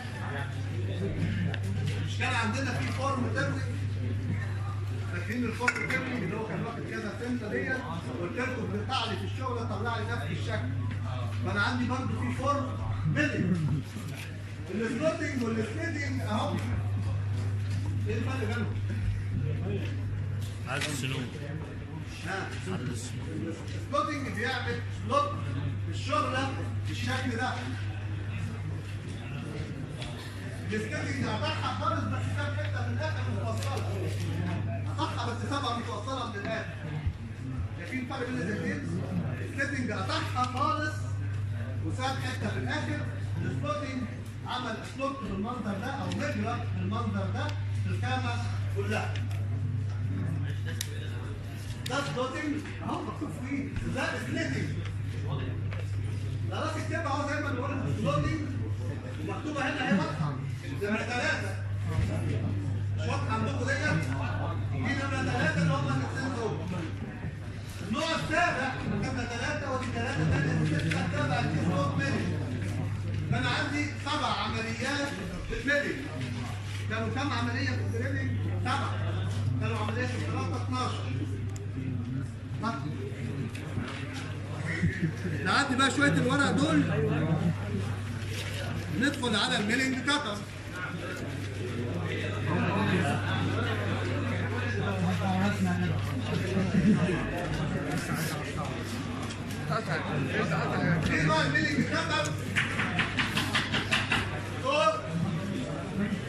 مش كان عندنا في فورم تروي فاكرين الفورم تروي اللي هو كان واخد كذا سنه ديت قلت لكم بيطلع لي في الشغل طلع لي نفس الشكل فانا عندي برضه في فورم ميلينج السلوتنج والسليتنج اهو ايه الفرق بينهم؟ عدد السنون ها عدد السنون السلوتنج بيعمل سلوت في الشغله بالشكل ده السكيتنج هقطعها خالص بس ساب حته من الاخر متوصله هقطعها بس سابها متوصله من الاخر شايفين الفرق بين الاثنين؟ السكيتنج قطعها خالص وساب حته في الاخر السلوتنج عمل سلوت بالمنظر ده او مجرى بالمنظر ده في الخامه كلها ده سلوتنج اهو مكتوب فيه ده سليتنج ده راس الكتاب اهو زي ما بنقول سلوتنج ومكتوبه هنا اهي واضحه نمره ثلاثه مش واضحه عندكم ديت دي نمره ثلاثه اللي هم الاثنين دول النوع السابع نمره ثلاثه ودي ثلاثه ثانيه سته سبعه سلوت ميلي فانا عندي سبع عمليات بتملي كانوا كم عمليه في الدريلينج؟ سبعه كانوا عمليات في الثلاثه 12 صح؟ نعدي بقى شويه الورق دول ندخل على الميلينج كتر قطع قطع ايه بقى الميلينج كتر؟ دور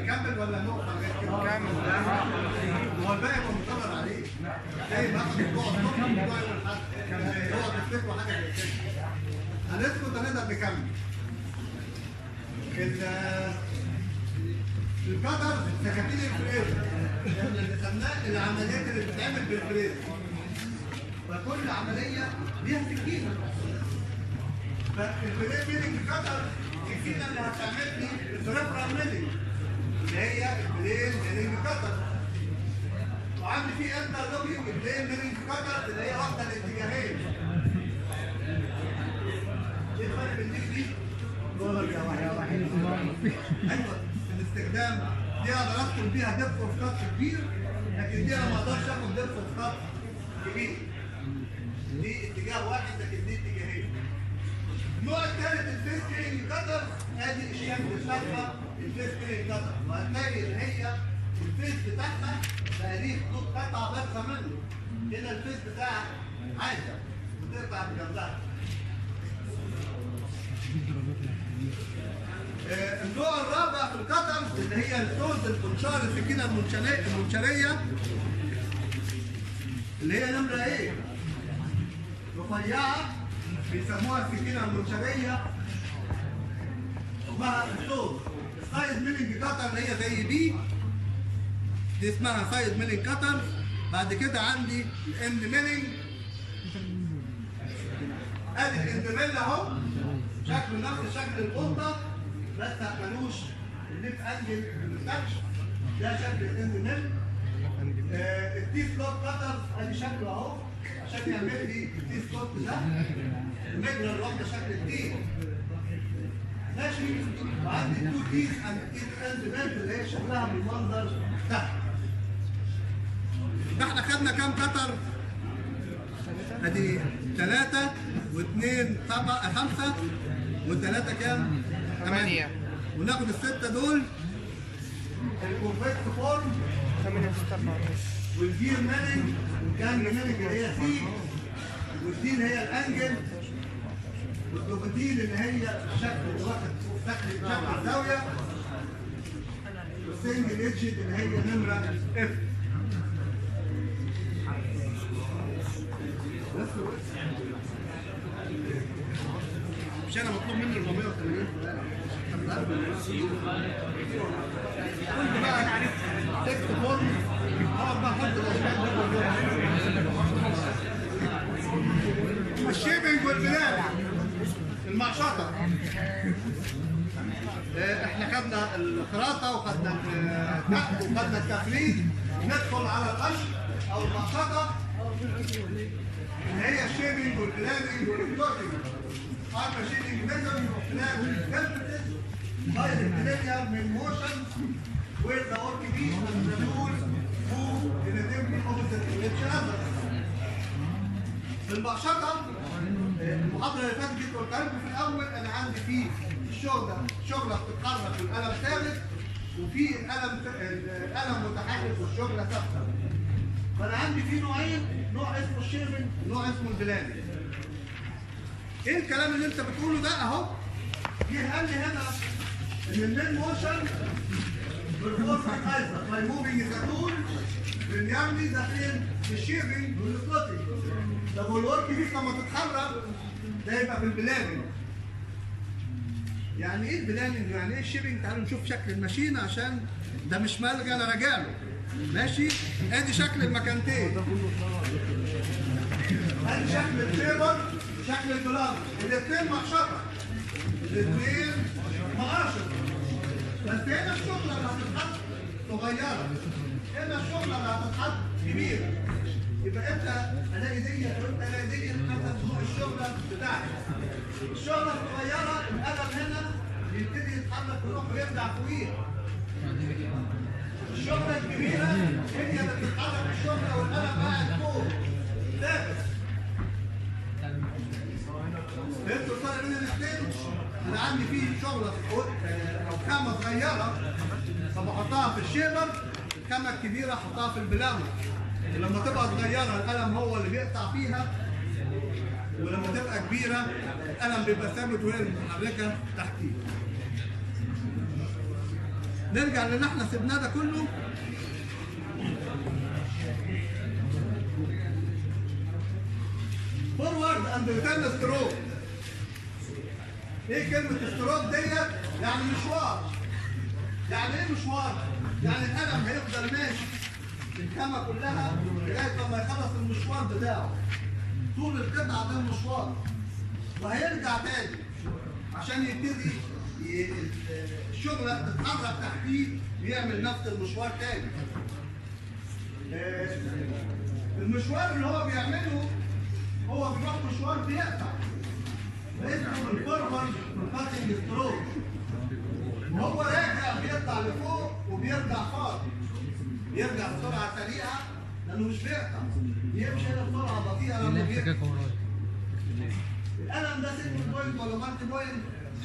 نكمل ولا نقف على غير كده؟ كمل. هو الباقي يبقى مقرر عليه زي ما اخد الاسبوع الصبح والاسبوع يوم الاحد هو تفتكروا حاجه زي كده هنسكت هنقدر نكمل ال- القدر سكاكين الفريز احنا اللي سمناه العمليات اللي بتتعمل بالفريز فكل عمليه ليها سكينه فالفريز ميلينج قدر السكينه اللي هتعمل لي الفريفرال ميلينج اللي هي البلين ميلينج قدر وعندي في انتر لوبينج بلين ميلينج قدر اللي هي واخده الاتجاهين ايه الفرق بين دي ودي؟ ايوه الاستخدام دي اقدر ادخل بيها دبس اوف كات كبير لكن دي انا ما اقدرش اخد دبس اوف كات كبير دي اتجاه واحد لكن دي اتجاهين النوع الثالث الفيس كيلينج كاتر ادي الشكل بتاعها الفيس كيلينج كاتر وهتلاقي ان هي الفيس بتاعها بقى ليه خطوط قطعه بس منه هنا الفيس بتاعها عايزه وتقطع بجنبها آه، النوع الرابع في القطر اللي هي الفوز المنشار السكينه المنشليه المنشريه اللي هي نمره ايه؟ رفيعه بيسموها السكينه المنشريه اسمها الفوز السايد ميلينج قطر اللي هي زي دي دي اسمها سايد ميلينج قطر بعد كده عندي الاند ميلينج ادي الاندميل اهو شكله نفس شكل القطه بس ملوش الليف انجل بالفتش ده شكل الاندميل آه التي سلوت قطر ادي شكله اهو عشان يعمل لي التي سلوت ده النجمه اللي واخده شكل التي ماشي وعندي التو تيز اند اللي هي شكلها بالمنظر ده احنا خدنا كام قطر؟ ادي ثلاثة واثنين سبعة خمسة وثلاثة كام؟ ثمانية. وناخد الستة دول الكونفكت فورم ثمانية ستة أربعة والجير مانج والجانج مانج اللي هي سي والدين هي الانجل والدوبتين اللي هي الشكل اللي واخد شكل شكل الزاوية والسنجل ايدجت اللي هي نمرة اف مش انا مطلوب مني 480 قلت بقى تكست فورم اقعد بقى احط الاشكال دي كلها الشيبنج والبلاد المعشطه آه، احنا خدنا الخراطه وخدنا النقد وخدنا التفريد ندخل على القش او المعشطه اللي هي الشيبنج والبلاننج والكلوتنج عارفه شيبنج ميثود وبلاننج emphasis by the linear من motion where the orchid and the tools move in a different opposite to each other. في المقشطة المحاضرة اللي فاتت دي قلت لكم في الأول أنا عندي فيه الشغلة شغلة بتتحرك والقلم ثابت وفي القلم القلم متحرك والشغلة ثابتة. فأنا عندي فيه نوعين نوع اسمه الشيرمن ونوع اسمه البلاني. إيه الكلام اللي أنت بتقوله ده أهو؟ جه قال لي هنا إن المين موشن بالفورس ايزر باي موفينج ذا تول من يرمي ده فين؟ في الشيرنج والسلوتنج. طب والورك دي لما تتحرك ده يبقى في البلاننج. يعني ايه البلاننج؟ يعني ايه الشيبنج؟ تعالوا نشوف شكل الماشين عشان ده مش ملغى انا راجع له. ماشي؟ ادي شكل المكانتين. ادي شكل التيبل وشكل البلان. الاثنين مقشطه. الاثنين مقاشط. بس هنا الشغلة اللي هتتحط صغيرة هنا الشغلة اللي هتتحط كبيرة يبقى انت الاقي دي وانت الاقي دي حسب نوع الشغلة بتاعتك الشغلة الصغيرة القلم هنا يبتدي يتحرك ويروح ويرجع فوقيها الشغلة الكبيرة هي اللي بتتحرك الشغلة والقلم قاعد فوق ثابت فهمتوا الفرق بين الاثنين؟ انا عندي فيه شغله او خامه صغيره فبحطها في الشيبر الخامه الكبيره احطها في البلاوه ولما تبقى صغيره القلم هو اللي بيقطع فيها ولما تبقى كبيره القلم بيبقى ثابت وهي المتحركه تحتيه نرجع للي احنا سيبناه ده كله فورورد اند ريتيرن ستروك ايه كلمة ستروك ديت؟ يعني مشوار يعني ايه مشوار؟ يعني القلم هيفضل ماشي الخامة كلها لغاية لما يخلص المشوار بتاعه طول القطعة ده المشوار وهيرجع تاني عشان يبتدي ي- الشغلة تتحرك تحتيه ويعمل نفس المشوار تاني آه، المشوار اللي هو بيعمله هو بيروح مشوار بيقطع اسمه الفورورد كاتنج ستروك وهو راجع بيطلع لفوق وبيرجع فاضي بيرجع بسرعه سريعه لانه مش بيقطع بيمشي هنا بسرعه بطيئه لما بيقطع القلم ده سنجل بوينت ولا مالتي بوينت؟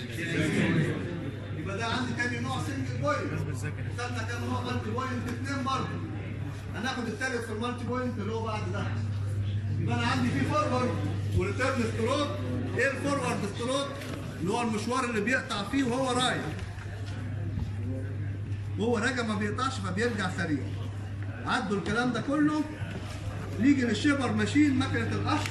يبقى ده عندي تاني نوع سنجل بوينت خدنا كام نوع مالتي بوينت اثنين برضه هناخد التالت في المالتي بوينت اللي هو بعد ده يبقى انا عندي في فورورد وريتيرن ستروك ايه الفورورد ستروك اللي هو المشوار اللي بيقطع فيه وهو رايح وهو راجع ما بيقطعش فبيرجع سريع عدوا الكلام ده كله نيجي للشيبر ماشين مكنه القشر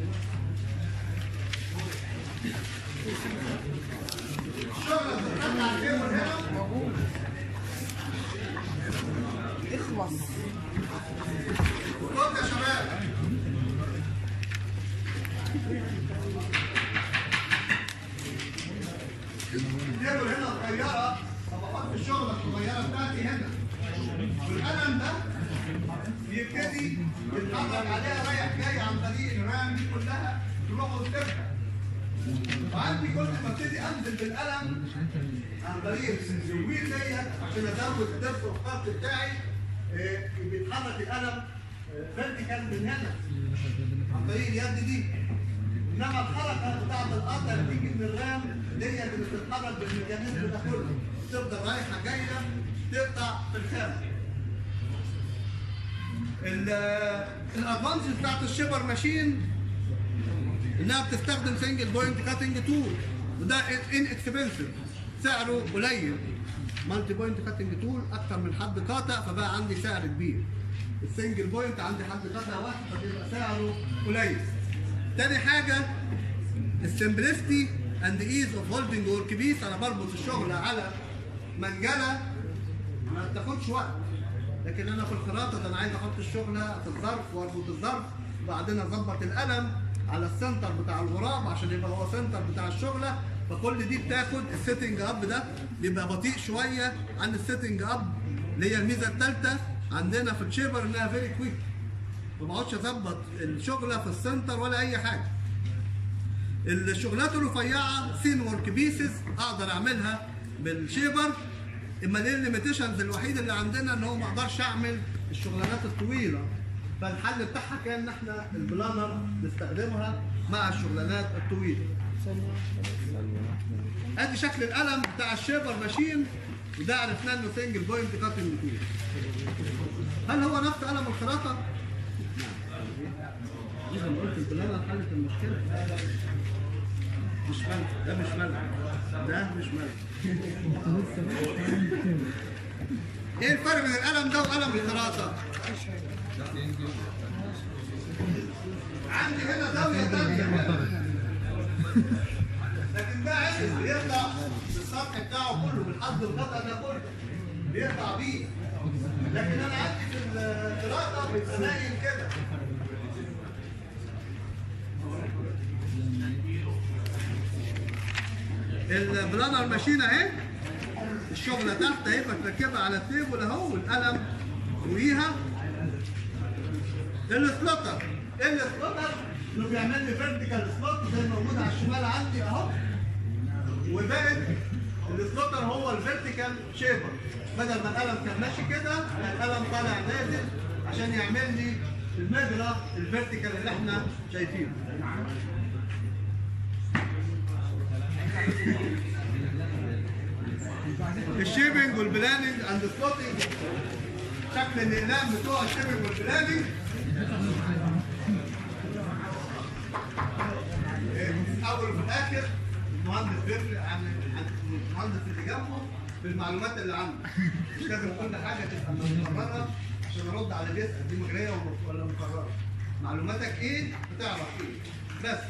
الشغله بتطلع الكيبل هنا اخلص خد يا شباب الكيبل هنا صغيره طبقات في الشغله الصغيره بتاعتي هنا والقلم ده بيبتدي يتحرك عليها رايح جاي عن طريق الرام دي كلها تروح وترجع وعندي كل ما ابتدي انزل بالقلم عن طريق الويل ديت عشان ازود الدرس والخط بتاعي آه، بيتحرك القلم فيرتيكال من هنا عن طريق اليد دي انما الحركه بتاعت القطع اللي بتيجي من الرام ديت اللي بتتحرك بالميكانيزم ده كله تفضل رايحه جايه تقطع في الخام الادفانتج بتاعت الشيبر ماشين انها بتستخدم سنجل بوينت كاتنج تول وده ان اكسبنسيف سعره قليل مالتي بوينت كاتنج تول اكتر من حد قاطع فبقى عندي سعر كبير السنجل بوينت عندي حد قاطع واحد فبيبقى سعره قليل تاني حاجه السمبلستي اند ايز اوف هولدنج ورك بيس انا بربط الشغل على منجله ما بتاخدش وقت لكن انا في الخراطه ده انا عايز احط الشغله في الظرف واربط الظرف وبعدين اظبط القلم على السنتر بتاع الغراب عشان يبقى هو سنتر بتاع الشغله فكل دي بتاخد السيتنج اب ده بيبقى بطيء شويه عن السيتنج اب اللي هي الميزه الثالثه عندنا في الشيبر انها فيري كويك ما بقعدش اظبط الشغله في السنتر ولا اي حاجه الشغلات الرفيعه سين ورك بيسز اقدر اعملها بالشيبر اما دي الليميتيشنز الوحيد اللي عندنا ان هو ما اقدرش اعمل الشغلانات الطويله فالحل بتاعها كان ان احنا البلانر نستخدمها مع الشغلانات الطويله ادي شكل القلم بتاع الشيبر ماشين وده عرفناه انه سنجل بوينت كاتنج تول هل هو نفس قلم الخراطه؟ اذا ما قلت البلانر حلت المشكله مش ملك ده مش ملك ده مش ملك ايه الفرق بين القلم ده وقلم الخراطه؟ عندي هنا زاويه ثانيه لكن ده عدل بيطلع بالسطح بتاعه كله بالحد القطع ده كله بيطلع بيه لكن انا عندي في الخراطه بيبقى نايم كده البلانر ماشين اهي الشغله تحت اهي متركبه على التيبل اهو والقلم فوقيها السلوتر ايه السلوتر اللي بيعمل لي فيرتيكال سلوت زي الموجود على الشمال عندي اهو وبقت السلوتر هو الفيرتيكال شيبر بدل ما القلم كان ماشي كده القلم طالع نازل عشان يعمل لي المجرى الفيرتيكال اللي احنا شايفينه الشيبنج والبلاننج اند سلوتنج شكل الاقلام بتوع الشيبنج والبلاننج في الاول وفي الاخر المهندس بيفرق عن عن المهندس اللي جنبه في المعلومات اللي عندك مش لازم كل حاجه تبقى مقرره عشان ارد على اللي بيسال دي مجريه ولا مقرره معلوماتك ايه بتعرف ايه بس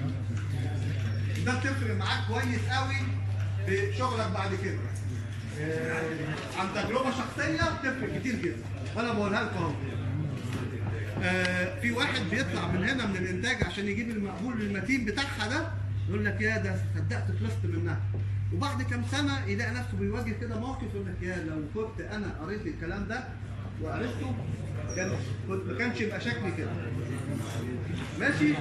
ده بتفرق معاك كويس قوي في شغلك بعد كده آه، عن تجربه شخصيه بتفرق كتير جدا وانا بقولها لكم اهو آه، في واحد بيطلع من هنا من الانتاج عشان يجيب المقبول المتين بتاعها ده يقول لك يا ده صدقت خلصت منها وبعد كام سنه يلاقي نفسه بيواجه كده موقف يقول لك يا لو كنت انا قريت الكلام ده وعرفته كان كنت ما كانش يبقى شكلي كده ماشي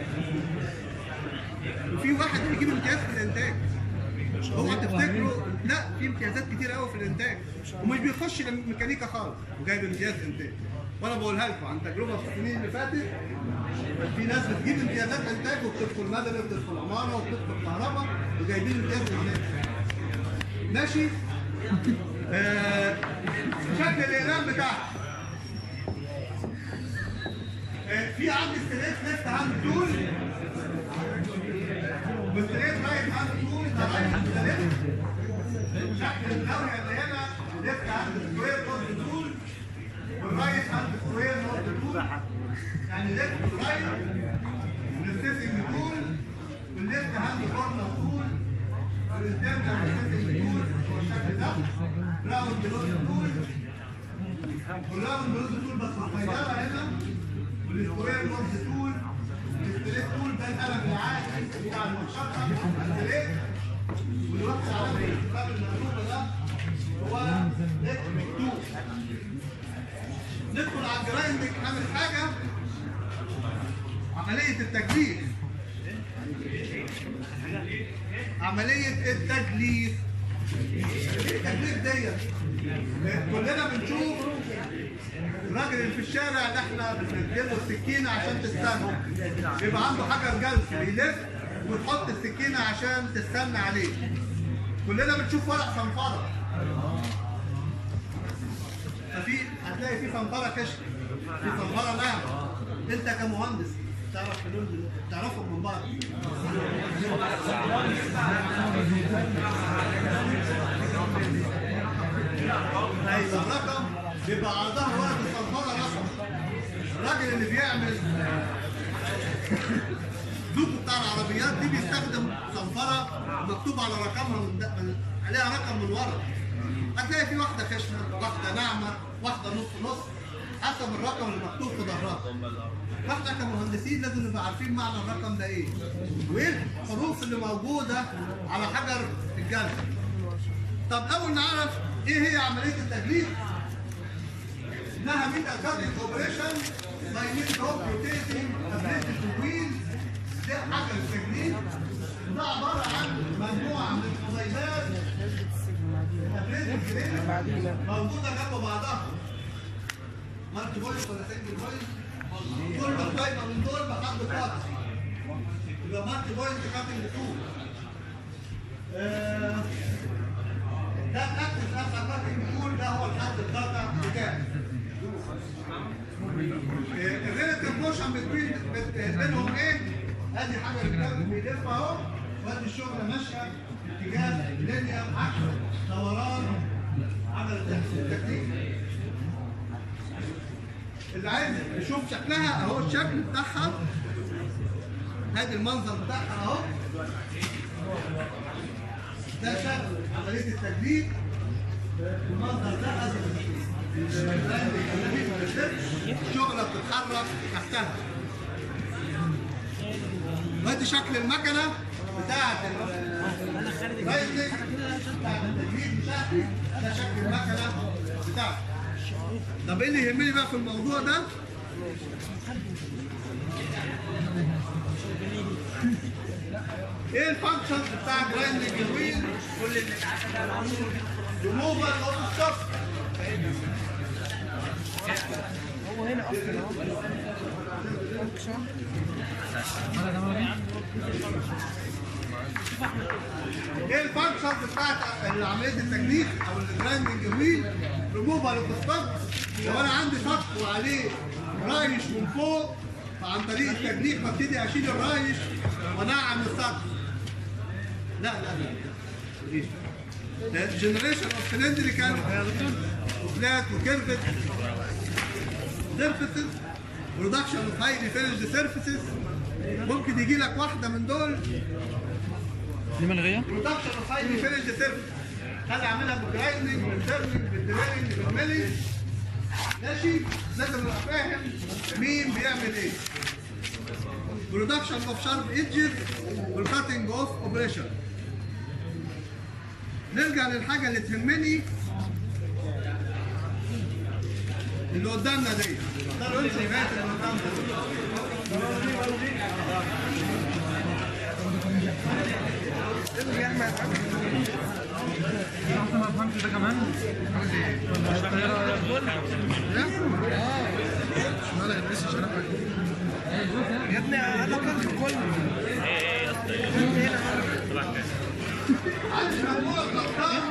وفي واحد بيجيب امتياز في الانتاج هو تفتكروا لا في امتيازات كتير قوي في الانتاج ومش بيخش الميكانيكا خالص وجايب امتياز انتاج وانا بقولها لكم عن تجربه في السنين اللي فاتت في ناس بتجيب امتيازات انتاج وبتدخل مدني وبتدخل عماره وبتدخل كهرباء وجايبين امتياز انتاج ماشي آه شكل الاقلام بتاعها آه في عندي ستريت ليفت هاند تول والستريت رايت هاند تول ده رايت ده ليفت شكل الزاويه اللي هنا ليفت هاند سكوير نوت تول والرايت هاند سكوير نوت تول يعني ليفت رايت والستيسنج تول والليفت هاند كورنر تول والستيرنال ستيسنج تول هو الشكل ده راوند بلوز تول والراوند بلوز تول بس صغيره هنا والسكوير نوت تول الستريت تول ده القلم العادي بتاع المشقه الستريت والوقت علامه الاستقرار المقلوبه ده هو ليك مكتوب ندخل على الجرايندنج نعمل حاجه عمليه التجليد عمليه التجليد التجليد ديت كلنا بنشوف الراجل اللي في الشارع اللي احنا بنديله السكينه عشان تستنى بيبقى عنده حجر جلس بيلف وتحط السكينه عشان تستنى عليه كلنا بنشوف ورق صنفره ففي هتلاقي في صنفره كشف في صنفره نعم انت كمهندس تعرف حلول تعرفهم من بعض ايوه الرقم بيبقى على ظهر ورقه الصنفره رقم الراجل اللي بيعمل زوج بتاع العربيات دي بيستخدم صنفره مكتوب على رقمها من د- من- عليها رقم من ورا هتلاقي في واحده خشنه واحده ناعمه واحده نص نص حسب الرقم اللي مكتوب في ظهرها فاحنا كمهندسين لازم نبقى عارفين معنى الرقم ده ايه وايه الحروف اللي موجوده على حجر الجلد طب اول نعرف ايه هي عمليه التجليد انها ميت اكاديك اوبريشن باي ميت روتيتنج ابليتد ويل ده حجر التجليد وده عباره عن مجموعه من الحبيبات ابليتد موجوده جنب بعضها مالتي فويس ولا سنجل فويس كل قايمه من دول بحد قاطع يبقى مالتي فويس كاتنج تول ده الاكتف اصلا كاتنج تول ده هو الحد القاطع بتاعي الريلاتيف موشن بتوين بينهم ايه؟ ادي حاجه الكلام بيلف اهو وادي الشغله ماشيه اتجاه لينيا عكس دوران عمل التكتيك اللي عايز يشوف شكلها اهو الشكل بتاعها ادي المنظر بتاعها اهو ده شكل عمليه التجديد المنظر ده ادي الشغله بتتحرك تحتها وادي شكل المكنه بتاعت الرايزنج بتاعت التجديد بتاعتي ده شكل المكنه بتاعتي طب ايه اللي يهمني بقى في الموضوع ده؟ ايه الفانكشنز بتاع جرايندنج ويل كل اللي ريموفال اوف ستوب هو هنا اصلا اهو فانكشن ايه الفانكشنز بتاعت عمليه التجديد او الجرايندنج ويل ريموفال اوف ستوب لو انا عندي سطح وعليه رايش من فوق فعن طريق التجديد ببتدي اشيل الرايش وانعم السطح لا لا لا ليش؟ جنريشن اوف سلندريكال وفلات وكيرفت سيرفيسز برودكشن اوف هايلي فينيشد سيرفيسز ممكن يجي لك واحده من دول دي ملغيه؟ برودكشن اوف هايلي فينيشد سيرفيس هل اعملها بالجرايندنج بالترنينج بالدريلنج بالميلنج ماشي لازم ابقى فاهم مين بيعمل ايه برودكشن اوف شارب ايدجز والكاتنج اوف اوبريشن نرجع للحاجه اللي تهمني اللي قدامنا دي ده الرولز اللي فات اللي قدامنا اللي احمد ما فهمتش ده كمان يا ابني انا كنت كله ايه ايه يا اسطى ايه؟ صباح الخير عندي مجموعه الاخطاء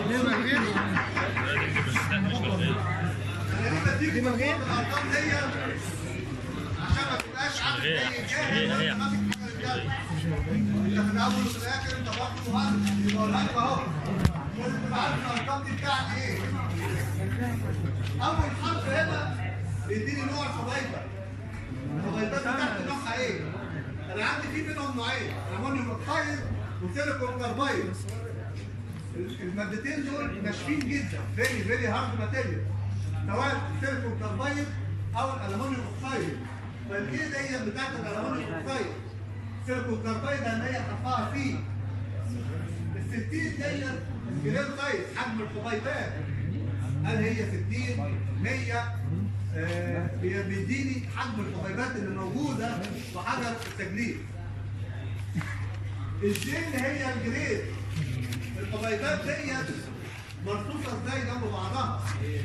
دي ملغيه الارقام دي عشان ما تبقاش عارف ملغية. زي هي- هي. الجاهل ماسك حاجه للجد. انت في الاول وفي الاخر انت واخد وهرب يبقى لك اهو لازم تبقى عارف الارقام دي بتاعت ايه اول حرف هنا بيديني نوع الفضايفه الفضايفات بتاعت نوعها ايه انا عندي في منهم نوعين امونيوم اوكسايد وسيليكون كاربايد المادتين دول ناشفين جدا فيري فيري هارد ماتيريال سواء السيليكون كاربايد او الالومنيوم اوكسايد فالايه دي بتاعت الالومنيوم اوكسايد السيليكون كاربايد ان هي حطها فيه ال 60 دي جريد سايز حجم الفضايفات هل هي 60 100 آه، بي- بيديني حجم الفضايفات اللي موجوده في حجر التجليد الجين هي الجريد الفضايفات ديت مرصوصه ازاي جنب بعضها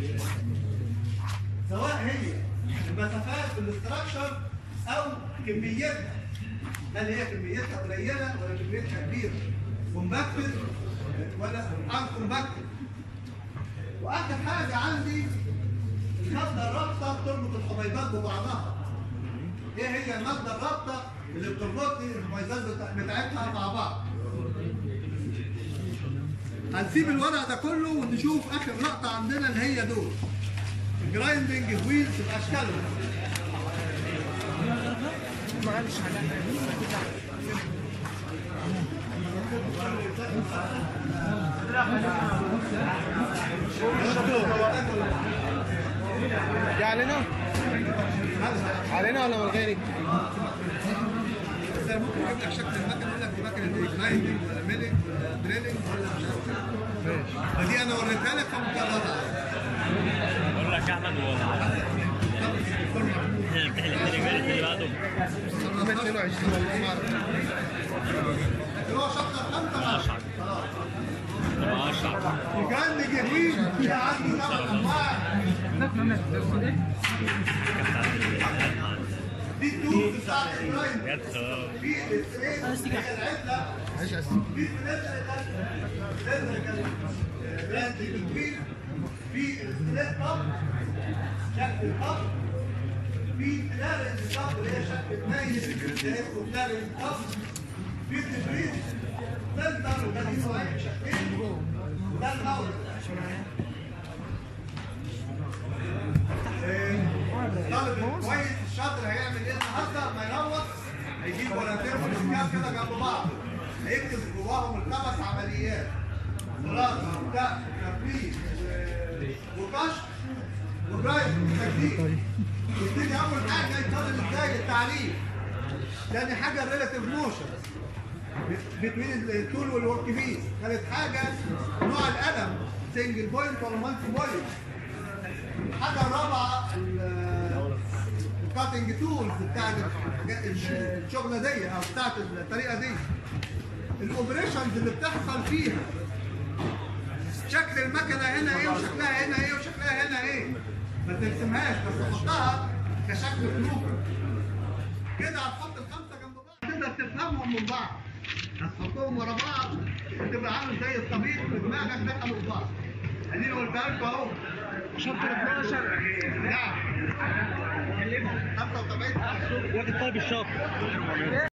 سواء هي المسافات في الاستراكشر او كميتها هل هي كميتها قليله ولا كميتها كبيره كومباكتد ولا ان كومباكتد واخر حاجه عندي الماده الرابطه بتربط الحبيبات ببعضها ايه هي الماده الرابطه اللي بتربط لي الحبيبات بتاع- بتاعتها مع بعض هنسيب الورق ده كله ونشوف اخر لقطه عندنا اللي هي دول الجرايندنج ويلز باشكالهم معلش على دي علينا علينا ولا من غيري بس أنا ممكن اجيب لك شكل المكنه اقول لك دي مكنه ايه جرايندنج ولا ميلنج ولا دريلنج ولا مش عارف إيه. فدي انا وريتها لك فمكررها بقول لك يا احمد هو التاني اللي بعده 22 والله ما اعرف اللي هو شابتر خمسه مع اشعر طب اشعر وكان جديد في عندي ثمان انواع دي التولز بتاعت الجرايند جت خلاص في الستريت هي العدله عايش اسف في سلندريكال سلندريكال براند الكبير في السليت كاب شكل الكاب في كلارنج كاب اللي هي شكل مايل ده اسمه كلارنج كاب في التبريد سنتر وده دي نوعين شكلين وده الاول طالب كويس الشاطر هيعمل ايه النهارده ما يروح هيجيب ورقتين ومسكات كده جنب بعض هيكتب جواهم الخمس عمليات دراسه وبتاع تفريغ وكشف وجرايد وتجديد يبتدي اول حاجه يطالب ازاي التعليم تاني حاجه الريلاتيف موشن بين التول والورك بيس ثالث حاجه نوع القلم سنجل بوينت ولا مالتي بوينت الحاجه الرابعه الكاتنج تولز بتاعت الشغله دي او بتاعت الطريقه دي الاوبريشنز اللي بتحصل فيها شكل المكنه هنا ايه وشكلها هنا ايه وشكلها هنا ايه ما ترسمهاش بس حطها كشكل فلوكر كده هتحط الخمسه جنب بعض تقدر تفهمهم من بعض هتحطهم ورا بعض تبقى عامل زي الطبيب في دماغك دخلوا في بعض اديني قلتها لكم اهو شابتر 12 نعم 75 واخد طيب الشاطر